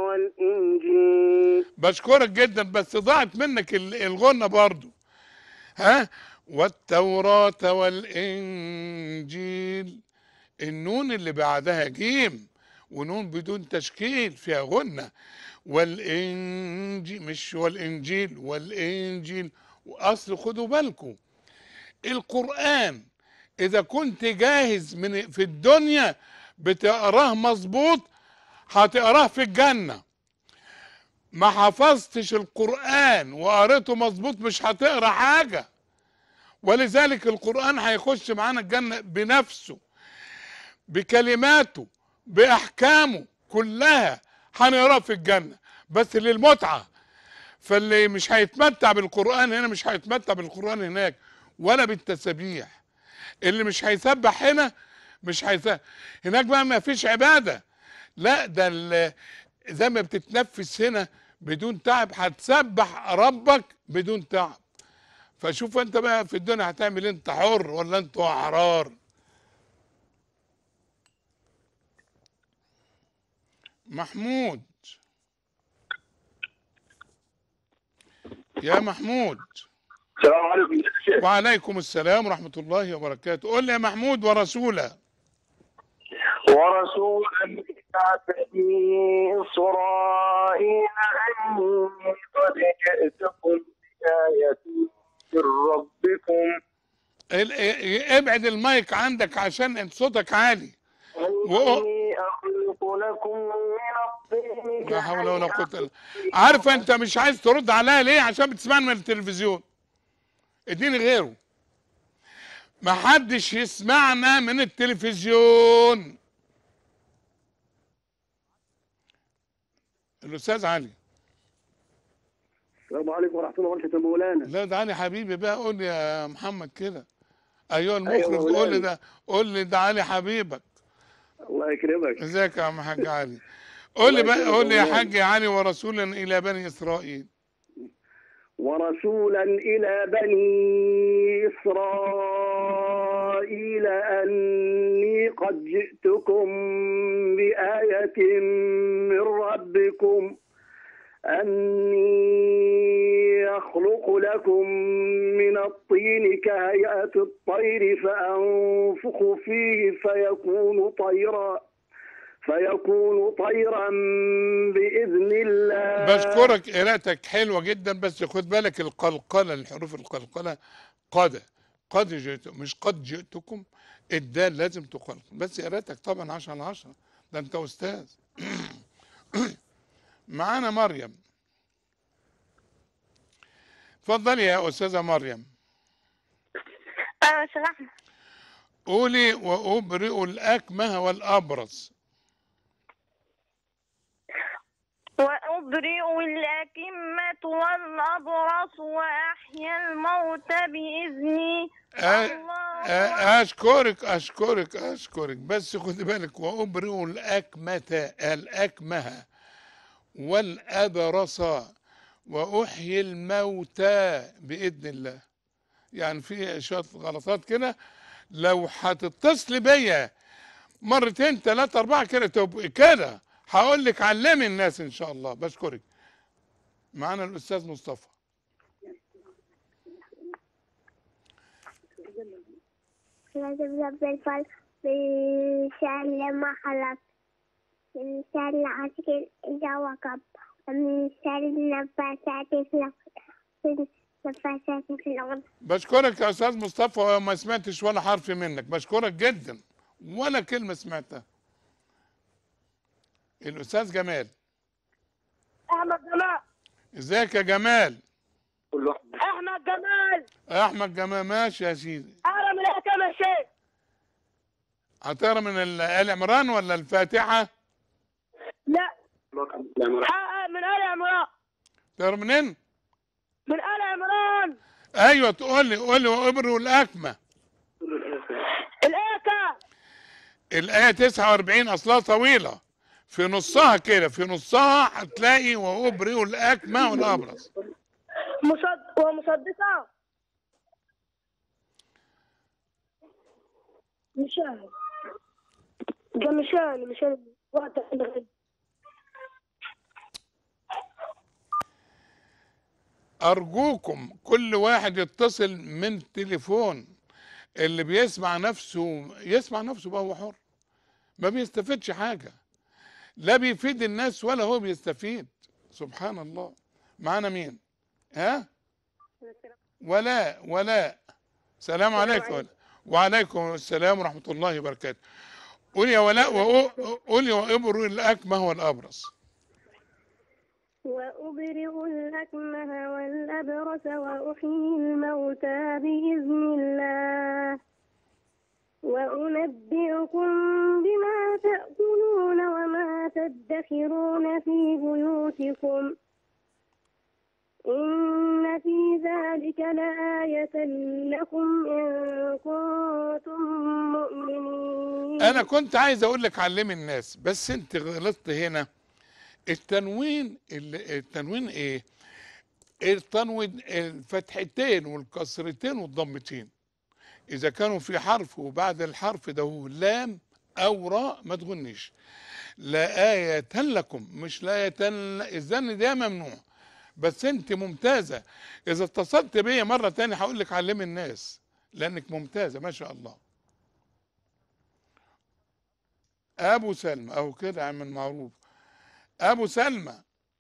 والإنجيل بشكرك جدا بس ضاعت منك ال- الغنة برضو ها والتوراة والإنجيل النون اللي بعدها جيم ونون بدون تشكيل فيها غنة والإنجيل مش والإنجيل والإنجيل وأصل خدوا بالكم القرآن إذا كنت جاهز من في الدنيا بتقراه مظبوط هتقراه في الجنة ما حفظتش القرآن وقريته مظبوط مش هتقرا حاجة ولذلك القرآن هيخش معانا الجنة بنفسه بكلماته بأحكامه كلها هنقراه في الجنة بس للمتعة فاللي مش هيتمتع بالقرآن هنا مش هيتمتع بالقرآن هناك ولا بالتسبيح اللي مش هيسبح هنا مش هيسبح هناك بقى ما فيش عبادة لا ده ال- زي ما بتتنفس هنا بدون تعب هتسبح ربك بدون تعب فشوف انت بقى في الدنيا هتعمل إيه؟ انت حر ولا انتوا احرار محمود يا محمود السلام عليكم يا شيخ وعليكم السلام ورحمة الله وبركاته قول لي يا محمود ورسوله ورسولا إلى بني إسرائيل أني قد جئتكم بآية من ربكم ال- ا- ابعد المايك عندك عشان انت صوتك عالي وق- أني أخلق لكم من الطين لا حول ولا قوة الا عارف انت مش عايز ترد عليا ليه عشان بتسمعني من التلفزيون اديني غيره ما حدش يسمعنا من التلفزيون الاستاذ علي السلام عليكم ورحمه الله وبركاته يا مولانا لا ده علي حبيبي بقى قول لي يا محمد كده ايوه أيوة المخرج قول لي مولانا. ده قول لي ده علي حبيبك الله يكرمك ازيك يا عم حاج علي قول لي الله بقى يكرمك قول لي يا مولانا. حاج علي ورسولا الى بني اسرائيل ورسولا إلى بني إسرائيل أني قد جئتكم بآية من ربكم أني أخلق لكم من الطين كهيئة الطير فأنفخ فيه فيكون طيرا فيكون طيرا بإذن الله بشكرك قراءتك حلوه جدا بس خد بالك القلقله الحروف القلقله قد قد جئت مش قد جئتكم الدال لازم تقلقل بس قراءتك طبعا 10 على 10 ده انت استاذ معانا مريم اتفضلي يا استاذه مريم اه سمحنا قولي وابرئ الاكمه والابرص وأبرئ الأكمة والأبرص وأحيا الموتى بإذني أ- أ- اشكرك اشكرك اشكرك بس خد بالك وابرئ الاكمه الاكمه والابرص واحيي الموتى باذن الله يعني في شويه غلطات كده لو هتتصل بيا مرتين ثلاثة أربعة كده تبقى كده هقول لك علمي الناس إن شاء الله بشكرك معانا الأستاذ مصطفى لازم رب الفضل بشأن ما خلق من شر العسكر إذا وقب ومن شر النفاثات في العقد من النفاثات في العقد بشكرك يا أستاذ مصطفى وما سمعتش ولا حرف منك بشكرك جدا ولا كلمة سمعتها الأستاذ جمال احمد جمال ازيك يا جمال احمد جمال أحمد جمال ماشي يا سيدي اعلى من الحكام يا شيخ هتقرا من ال- آل عمران ولا الفاتحة لا حقق من ال عمران تقرا منين من ال عمران ايوه تقول لي قول لي وابروا الاكمه الايه الايه 49 اصلها طويله في نصها كده في نصها هتلاقي وابرئ الاكمه والابرص مصد ومصدقه مشان ده مشان مشان وقت الغد ارجوكم كل واحد يتصل من تليفون اللي بيسمع نفسه يسمع نفسه بقى هو حر ما بيستفادش حاجه لا بيفيد الناس ولا هو بيستفيد سبحان الله معانا مين ها ولاء ولاء سلام عليكم ولاء. وعليكم السلام ورحمه الله وبركاته قول يا ولاء وقول وابروا الاكمه والابرص وأبرئ الأكمه والأبرص وأحيي الموتى بإذن الله وأنبئكم بما تأكلون وما تدخرون في بيوتكم إن في ذلك لآية لكم إن كنتم مؤمنين انا كنت عايز اقول لك علمي الناس بس انت غلطت هنا التنوين ال- التنوين ايه التنوين الفتحتين والكسرتين والضمتين اذا كانوا في حرف وبعد الحرف ده لام او راء ما تغنيش لا آية لكم مش لا آية الزن ده ممنوع بس انت ممتازة اذا اتصلت بيا مرة تانية هقول لك علمي الناس لانك ممتازة ما شاء الله ابو سلمى او كده يا عم المعروف ابو سلمى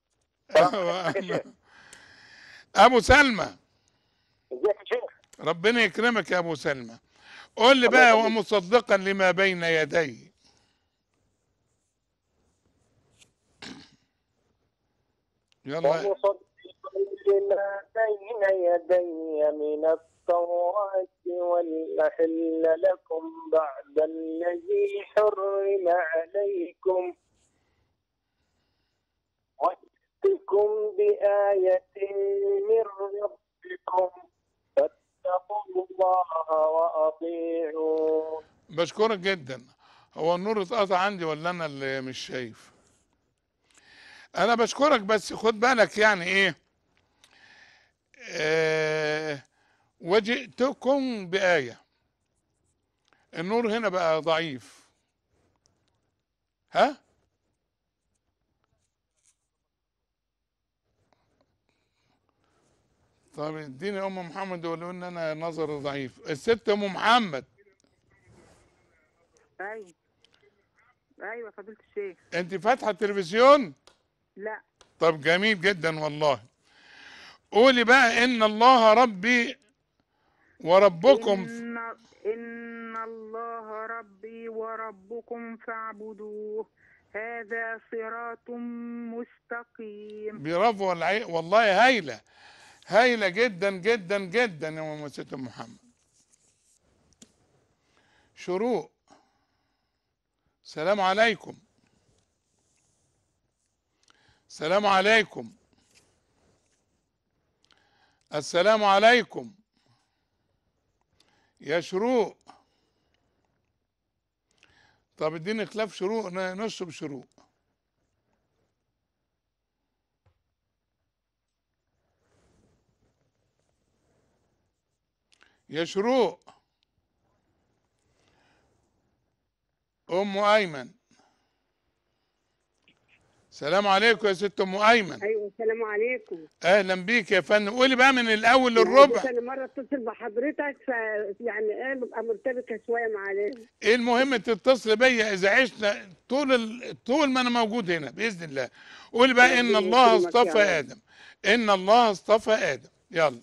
ابو سلمى ازيك يا شيخ ربنا يكرمك يا ابو سلمى قول لي بقى ومصدقا لما بين يدي يلا ومصدقا لما بين يدي من التوراة ولأحل لكم بعد الذي حرم عليكم وأتكم بآية من ربكم فاتقوا الله وأطيعون بشكرك جدا هو النور اتقطع عندي ولا انا اللي مش شايف انا بشكرك بس خد بالك يعني ايه آه وجئتكم بآية النور هنا بقى ضعيف ها طب اديني ام محمد وقولوا ان انا نظري ضعيف الست ام محمد ايوه ايوه فضيلة الشيخ انت فاتحه التلفزيون لا طب جميل جدا والله قولي بقى ان الله ربي وربكم إن, إن الله ربي وربكم فاعبدوه هذا صراط مستقيم برافو والعي... والله هايله هايله جدا جدا جدا يا ماما ست أم محمد شروق السلام عليكم السلام عليكم السلام عليكم يا شروق طب اديني خلاف شروق ن- نشرب شروق يا شروق ام ايمن السلام عليكم يا ست ام ايمن ايوه السلام عليكم اهلا بيك يا فندم قولي بقى من الاول للربع انا مره اتصل بحضرتك ف يعني ايه ببقى مرتبكه شويه معلش ايه المهم تتصل بيا اذا عشنا طول ال... طول ما انا موجود هنا باذن الله قولي بقى ان الله يكرمك يا اصطفى رب. ادم ان الله اصطفى ادم يلا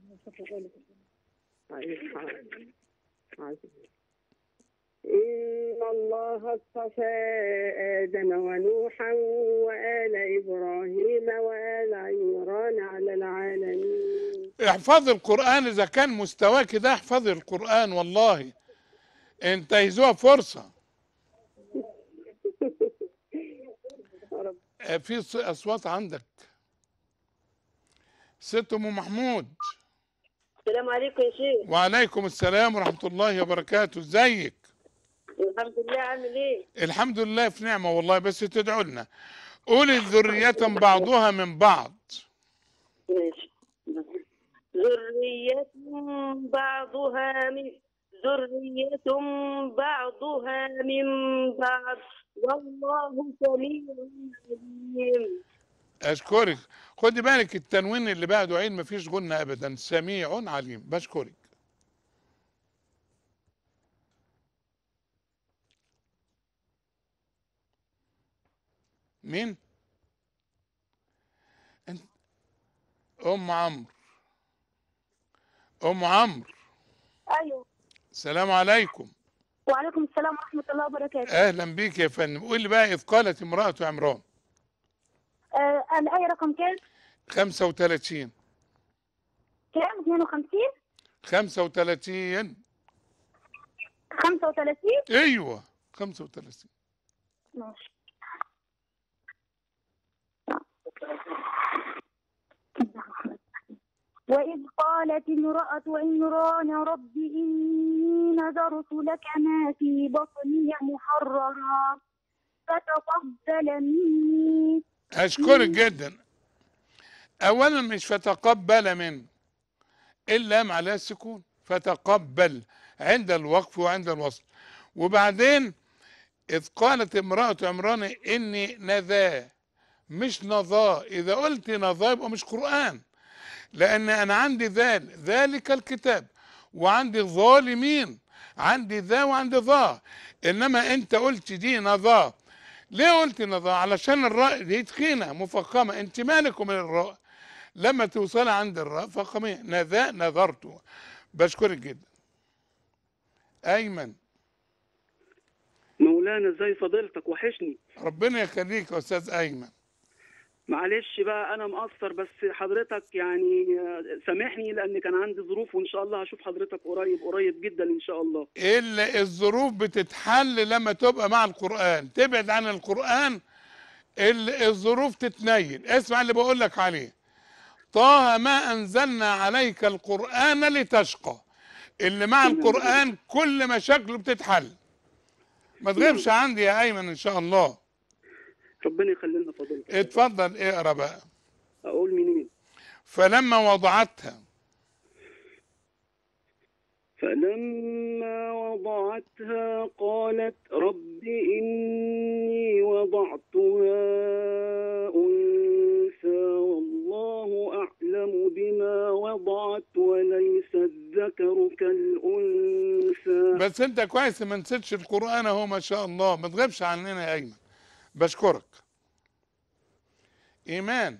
إن الله اصطفى آدم ونوحا وآل إبراهيم وآل عمران على العالمين احفظي القران اذا كان مستواك ده احفظي القران والله انتهزوها فرصه آه، في ص- اصوات عندك ست ام محمود السلام عليكم يا شيخ وعليكم السلام ورحمه الله وبركاته ازيك الحمد لله عامل ايه الحمد لله في نعمه والله بس تدعوا لنا قولي ذرية بعضها من بعض ماشي ذرية بعضها من ذرية بعضها من بعض والله سميع عليم اشكرك خدي بالك التنوين اللي بعده عين مفيش غنة ابدا سميع عليم بشكرك مين انت ام عمرو ام عمرو ايوه السلام عليكم وعليكم السلام ورحمه الله وبركاته اهلا بيك يا فندم قول لي بقى اذ قالت امراه عمران آه الايه رقم كام 35 كام 52 35 35 ايوه 35 ماشي وإذ قالت امرأة عمران رب إني نذرت لك ما في بطني محررا فتقبل مني اشكرك جدا اولا مش فتقبل من الا على السكون فتقبل عند الوقف وعند الوصل وبعدين اذ قالت امراه عمران اني نذا مش نظا اذا قلت نظا يبقى مش قران لان انا عندي ذال ذلك الكتاب وعندي ظالمين عندي ذا وعندي ظا انما انت قلت دي نظا ليه قلت نظا علشان الراء دي تخينه مفخمه انت مالك من الراء لما توصل عند الراء فخميه نذا نظرت بشكرك جدا ايمن مولانا ازاي فضيلتك وحشني ربنا يخليك يا استاذ ايمن معلش بقى انا مقصر بس حضرتك يعني سامحني لان كان عندي ظروف وان شاء الله هشوف حضرتك قريب قريب جدا ان شاء الله الا الظروف بتتحل لما تبقى مع القران تبعد عن القران ال- الظروف تتنيل اسمع اللي بقول لك عليه طه ما انزلنا عليك القران لتشقى اللي مع القران كل مشاكله بتتحل ما تغيبش عندي يا ايمن ان شاء الله ربنا يخلي لنا فضيلتك اتفضل اقرا بقى اقول منين فلما وضعتها فلما وضعتها قالت رب إني وضعتها أنثى والله أعلم بما وضعت وليس الذكر كالأنثى بس انت كويس ما نسيتش القران اهو ما شاء الله ما تغيبش عننا يا ايمن بشكرك ايمان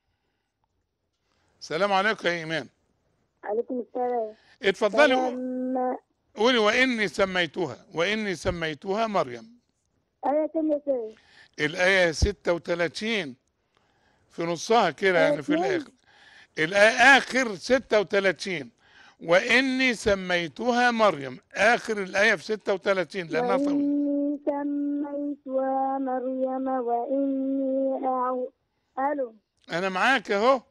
السلام عليكم يا ايمان عليكم السلام اتفضلي فلما قولي واني سميتها واني سميتها مريم آية تانية فين؟ الايه 36 في نصها كده يعني في اتنين. الاخر الايه اخر 36 واني سميتها مريم اخر الايه في 36 لانها طويله وإني سميتها مريم وإني أعو ألو انا معاك اهو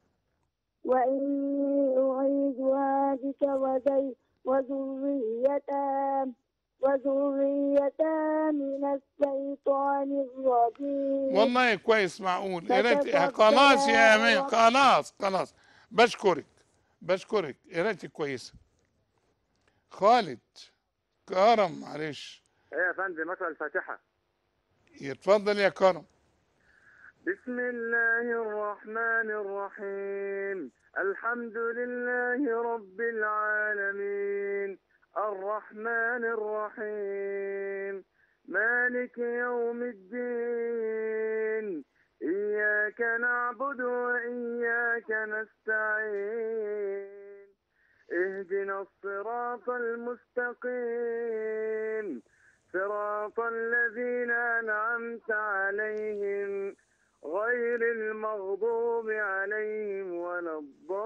وإني أعيذها بك وزي وذريتها وذريتها من الشيطان الرجيم والله كويس معقول يا ريت فتقبل خلاص يا امين رب- خلاص خلاص بشكرك بشكرك قرايتي كويسه خالد كرم معلش ايه يا فندم اقرا الفاتحه يتفضل يا كرم بسم الله الرحمن الرحيم الحمد لله رب العالمين الرحمن الرحيم مالك يوم الدين إياك نعبد وإياك نستعين اهدنا الصراط المستقيم صراط الذين أنعمت عليهم غير المغضوب عليهم ولا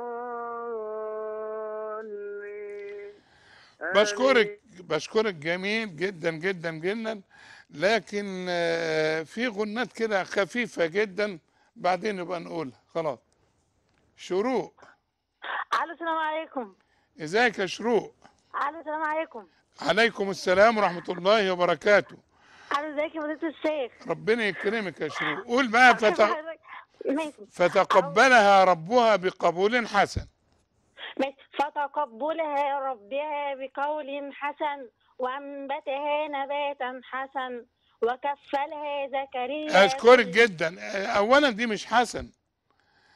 الضالين بشكرك بشكرك جميل جدا جدا جدا لكن آه، في غنات كده خفيفة جدا بعدين نبقى نقولها خلاص شروق الو السلام عليكم ازيك يا شروق الو السلام عليكم عليكم السلام ورحمة الله وبركاته الو ازيك يا فضيلة الشيخ ربنا يكرمك يا شروق قول بقى فت... ماشي فتقبلها ربها بقبول حسن ماشي فتقبلها ربها بقول حسن وأنبتها نباتا حسن وكفلها زكريا اشكرك جدا اولا دي مش حسن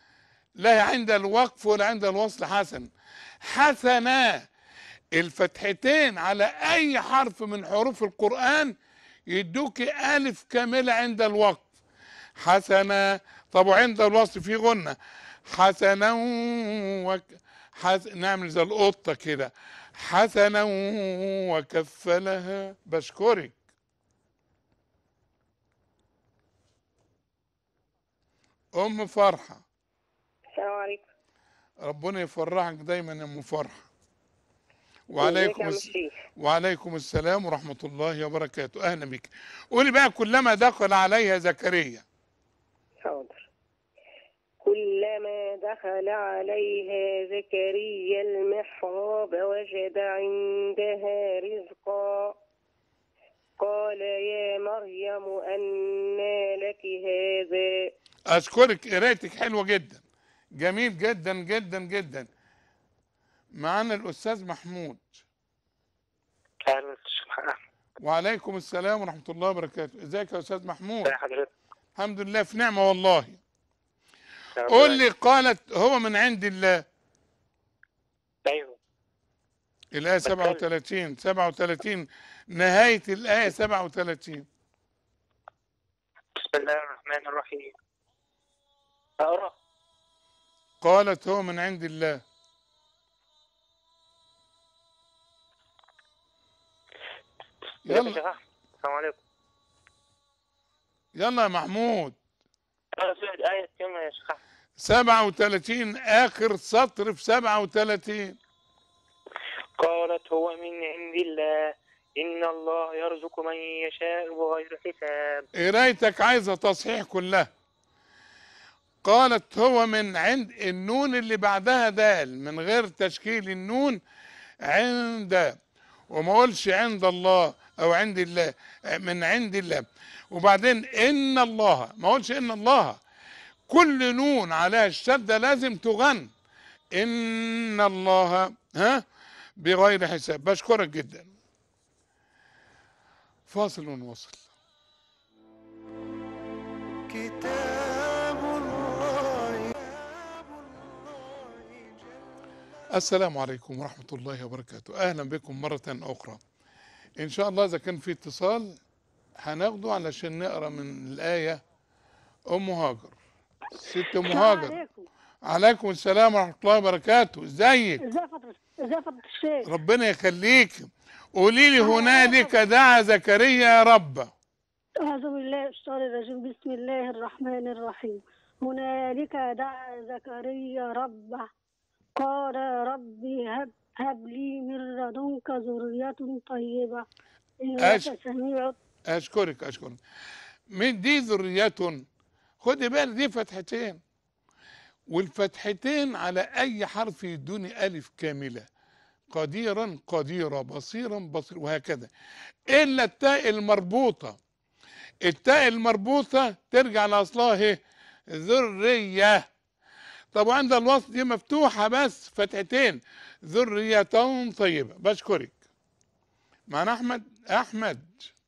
لا عند الوقف ولا عند الوصل حسن حسنا الفتحتين على اي حرف من حروف القرآن يدوك الف كاملة عند الوقف حسنا طب وعند الوصل في غنة حسنا وك حس... نعمل زي القطة كده حسنا وكفلها بشكرك ام فرحه السلام عليكم ربنا يفرحك دايما يا ام فرحه ازيك يا وعليكم عم الس... الشيخ؟ وعليكم السلام ورحمه الله وبركاته اهلا بك قولي بقى كلما دخل عليها زكريا حاضر كلما دخل عليها زكريا المحراب وجد عندها رزقا قال يا مريم أنى لك هذا اشكرك قرايتك حلوه جدا جميل جدا جدا جدا معانا الاستاذ محمود اهلا الشيخ احمد وعليكم السلام ورحمه الله وبركاته ازيك يا استاذ محمود ازي حضرتك الحمد لله في نعمه والله تمام. قول لي قالت هو من عند الله ايوه الآية 37 37 نهاية الآية 37 بسم الله الرحمن الرحيم اقرا قالت هو من عند الله ازيك يا يلا شيخ احمد السلام عليكم يلا يا محمود اقرا سورة آية كم يا شيخ احمد 37 آخر سطر في 37 قالت هو من عند الله إن الله يرزق من يشاء بغير حساب قرايتك عايزة تصحيح كلها قالت هو من عند النون اللي بعدها دال من غير تشكيل النون عند وما اقولش عند الله او عند الله من عند الله وبعدين ان الله ما اقولش ان الله كل نون عليها الشدة لازم تغن ان الله ها بغير حساب بشكرك جدا فاصل ونوصل كتاب الله السلام عليكم ورحمة الله وبركاته أهلا بكم مرة أخرى إن شاء الله إذا كان في اتصال هناخده علشان نقرأ من الآية أم هاجر ست أم هاجر عليكم عليكم السلام ورحمة الله وبركاته ازيك ازي فضل ازي فضل الشيخ ربنا يخليك قولي لي هنالك دعا زكريا يا رب أعوذ بالله من الشيطان الرجيم بسم الله الرحمن الرحيم هنالك دعا زكريا ربه قال ربي هب هب لي من لدنك ذرية طيبة أش- إنك سميع أشكرك أشكرك من دي ذرية خدي بالك دي فتحتين والفتحتين على أي حرف يدوني ألف كاملة قديرا قديرة بصيرا بصير وهكذا إلا التاء المربوطة التاء المربوطة ترجع لأصلها إيه؟ ذرية طب وعند الوصل دي مفتوحة بس فتحتين ذرية طيبة بشكرك معنا أحمد أحمد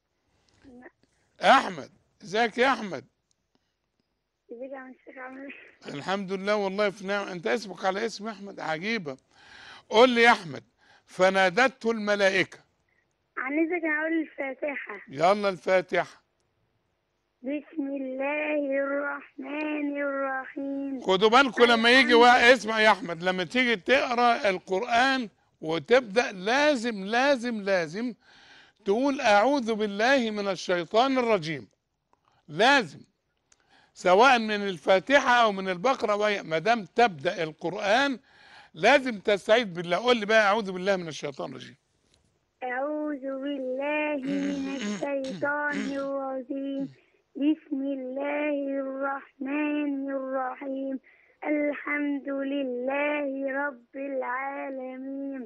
أحمد ازيك يا أحمد ازيك يا عم الشيخ عامل ايه؟ الحمد لله والله في نعم انت اسمك على اسم احمد عجيبه قول لي يا احمد فنادته الملائكه عايزك اقول الفاتحة يلا الفاتحه بسم الله الرحمن الرحيم خدوا بالكم لما يجي وا- اسمع يا احمد لما تيجي تقرا القران وتبدا لازم لازم لازم تقول اعوذ بالله من الشيطان الرجيم لازم سواء من الفاتحه او من البقره وهي- ما دام تبدا القران لازم تستعيذ بالله قول لي بقى اعوذ بالله من الشيطان الرجيم أعوذ بالله من الشيطان الرجيم بسم الله الرحمن الرحيم الحمد لله رب العالمين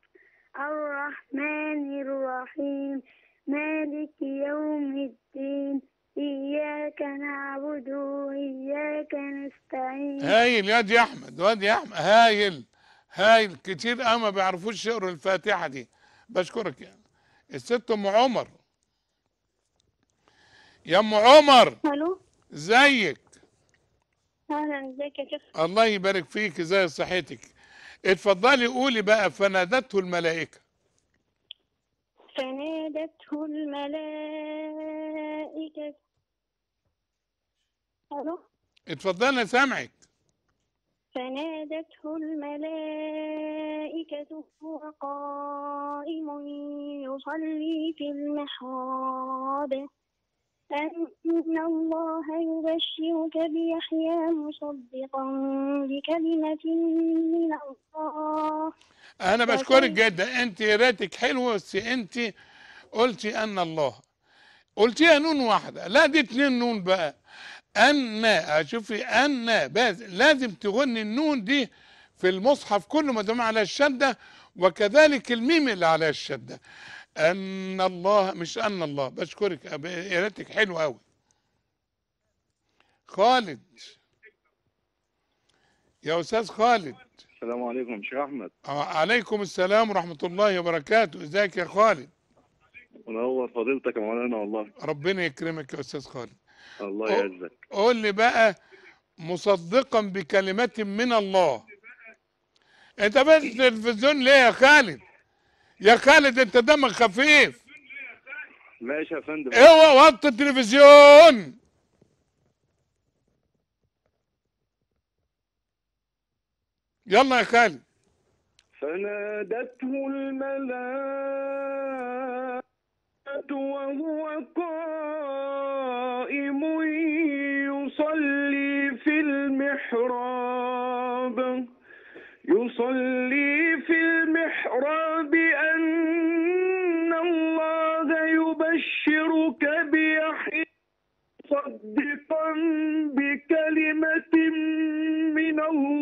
الرحمن الرحيم مالك يوم الدين إياك نعبد وإياك نستعين هايل يا دي يا احمد واد يا احمد هايل هايل كتير قوي ما بيعرفوش يقروا الفاتحه دي بشكرك يعني الست ام عمر يا ام عمر الو ازيك أهلا ازيك يا شيخ الله يبارك فيك ازاي صحتك اتفضلي قولي بقى فنادته الملائكة فنادته الملائكة ألو اتفضلي انا سامعك فنادته الملائكة وهو قائم يصلي في المحراب أن الله يبشرك بيحيى مصدقا بكلمة من الله انا بشكرك جدا انت قرايتك حلوه بس انت قلتي ان الله قلتيها نون واحده لا دي اتنين نون بقى ان شوفي ان بس لازم تغني النون دي في المصحف كله ما دام على الشده وكذلك الميم اللي على الشده ان الله مش ان الله بشكرك قرايتك حلوه قوي خالد يا استاذ خالد السلام عليكم شيخ احمد آه، عليكم السلام ورحمة الله وبركاته ازيك يا خالد منور فضيلتك يا مولانا والله ربنا يكرمك يا استاذ خالد الله أو- يعزك قول لي بقى مصدقا بكلمات من الله انت بس التلفزيون ليه يا خالد يا خالد انت دمك خفيف ماشي يا فندم اوعى وطي التلفزيون يلا يا خالد فنادته الملائكة وهو قائم يصلي في المحراب يصلي في المحراب أن الله يبشرك بيحيى مصدقا بكلمة من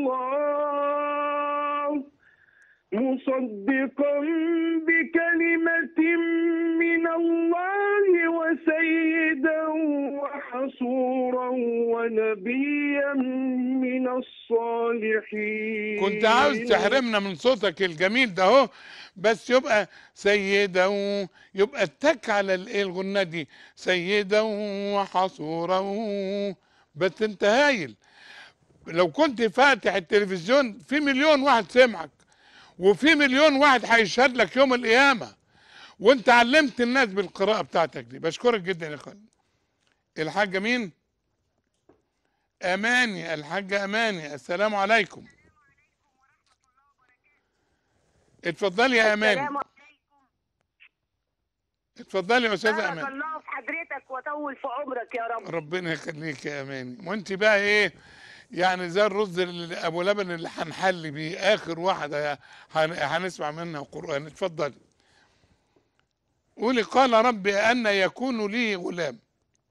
الله مصدقا بكلمة من الله وسيدا وحصورا ونبيا من الصالحين كنت عاوز تحرمنا من صوتك الجميل ده اهو بس يبقى سيدا و- يبقى اتك على الايه الغنة دي سيدا وحصورا و- بس انت هايل لو كنت فاتح التلفزيون في مليون واحد سمعك وفي مليون واحد هيشهد لك يوم القيامة وانت علمت الناس بالقراءة بتاعتك دي بشكرك جدا يا خالد الحاجة مين اماني الحاجة اماني السلام عليكم اتفضلي يا اماني السلام اتفضلي يا استاذه بارك اماني الله في حضرتك وطول في عمرك يا رب ربنا يخليك يا اماني وانت بقى ايه يعني زي الرز اللي ابو لبن اللي هنحل بيه اخر واحده هن- هنسمع منها قران اتفضلي قولي قال ربي ان يكون لي غلام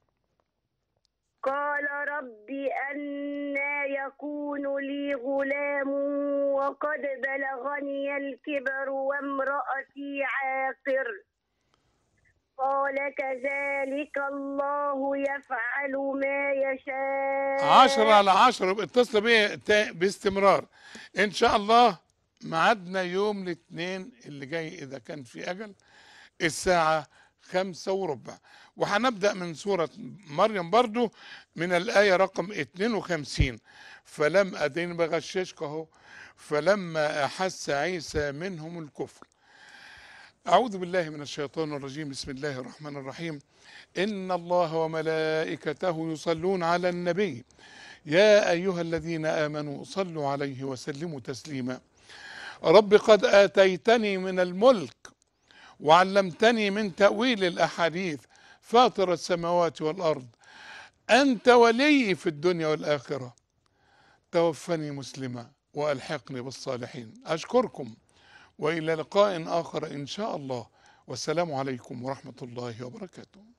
قال رب أنا يكون لي غلام وقد بلغني الكبر وامرأتي عاقر قال كذلك الله يفعل ما يشاء عشرة على عشرة يبقى اتصل بيا تا- باستمرار ان شاء الله ميعادنا يوم الاثنين اللي جاي اذا كان في اجل الساعة خمسة وربع وهنبدأ من سورة مريم برضو من الآية رقم 52 فلم أدين بغششك اهو فلما أحس عيسى منهم الكفر أعوذ بالله من الشيطان الرجيم بسم الله الرحمن الرحيم إن الله وملائكته يصلون على النبي يا أيها الذين آمنوا صلوا عليه وسلموا تسليما رب قد آتيتني من الملك وعلمتني من تأويل الأحاديث فاطر السماوات والأرض أنت ولي في الدنيا والآخرة توفني مسلما وألحقني بالصالحين أشكركم وإلى لقاء آخر إن شاء الله والسلام عليكم ورحمة الله وبركاته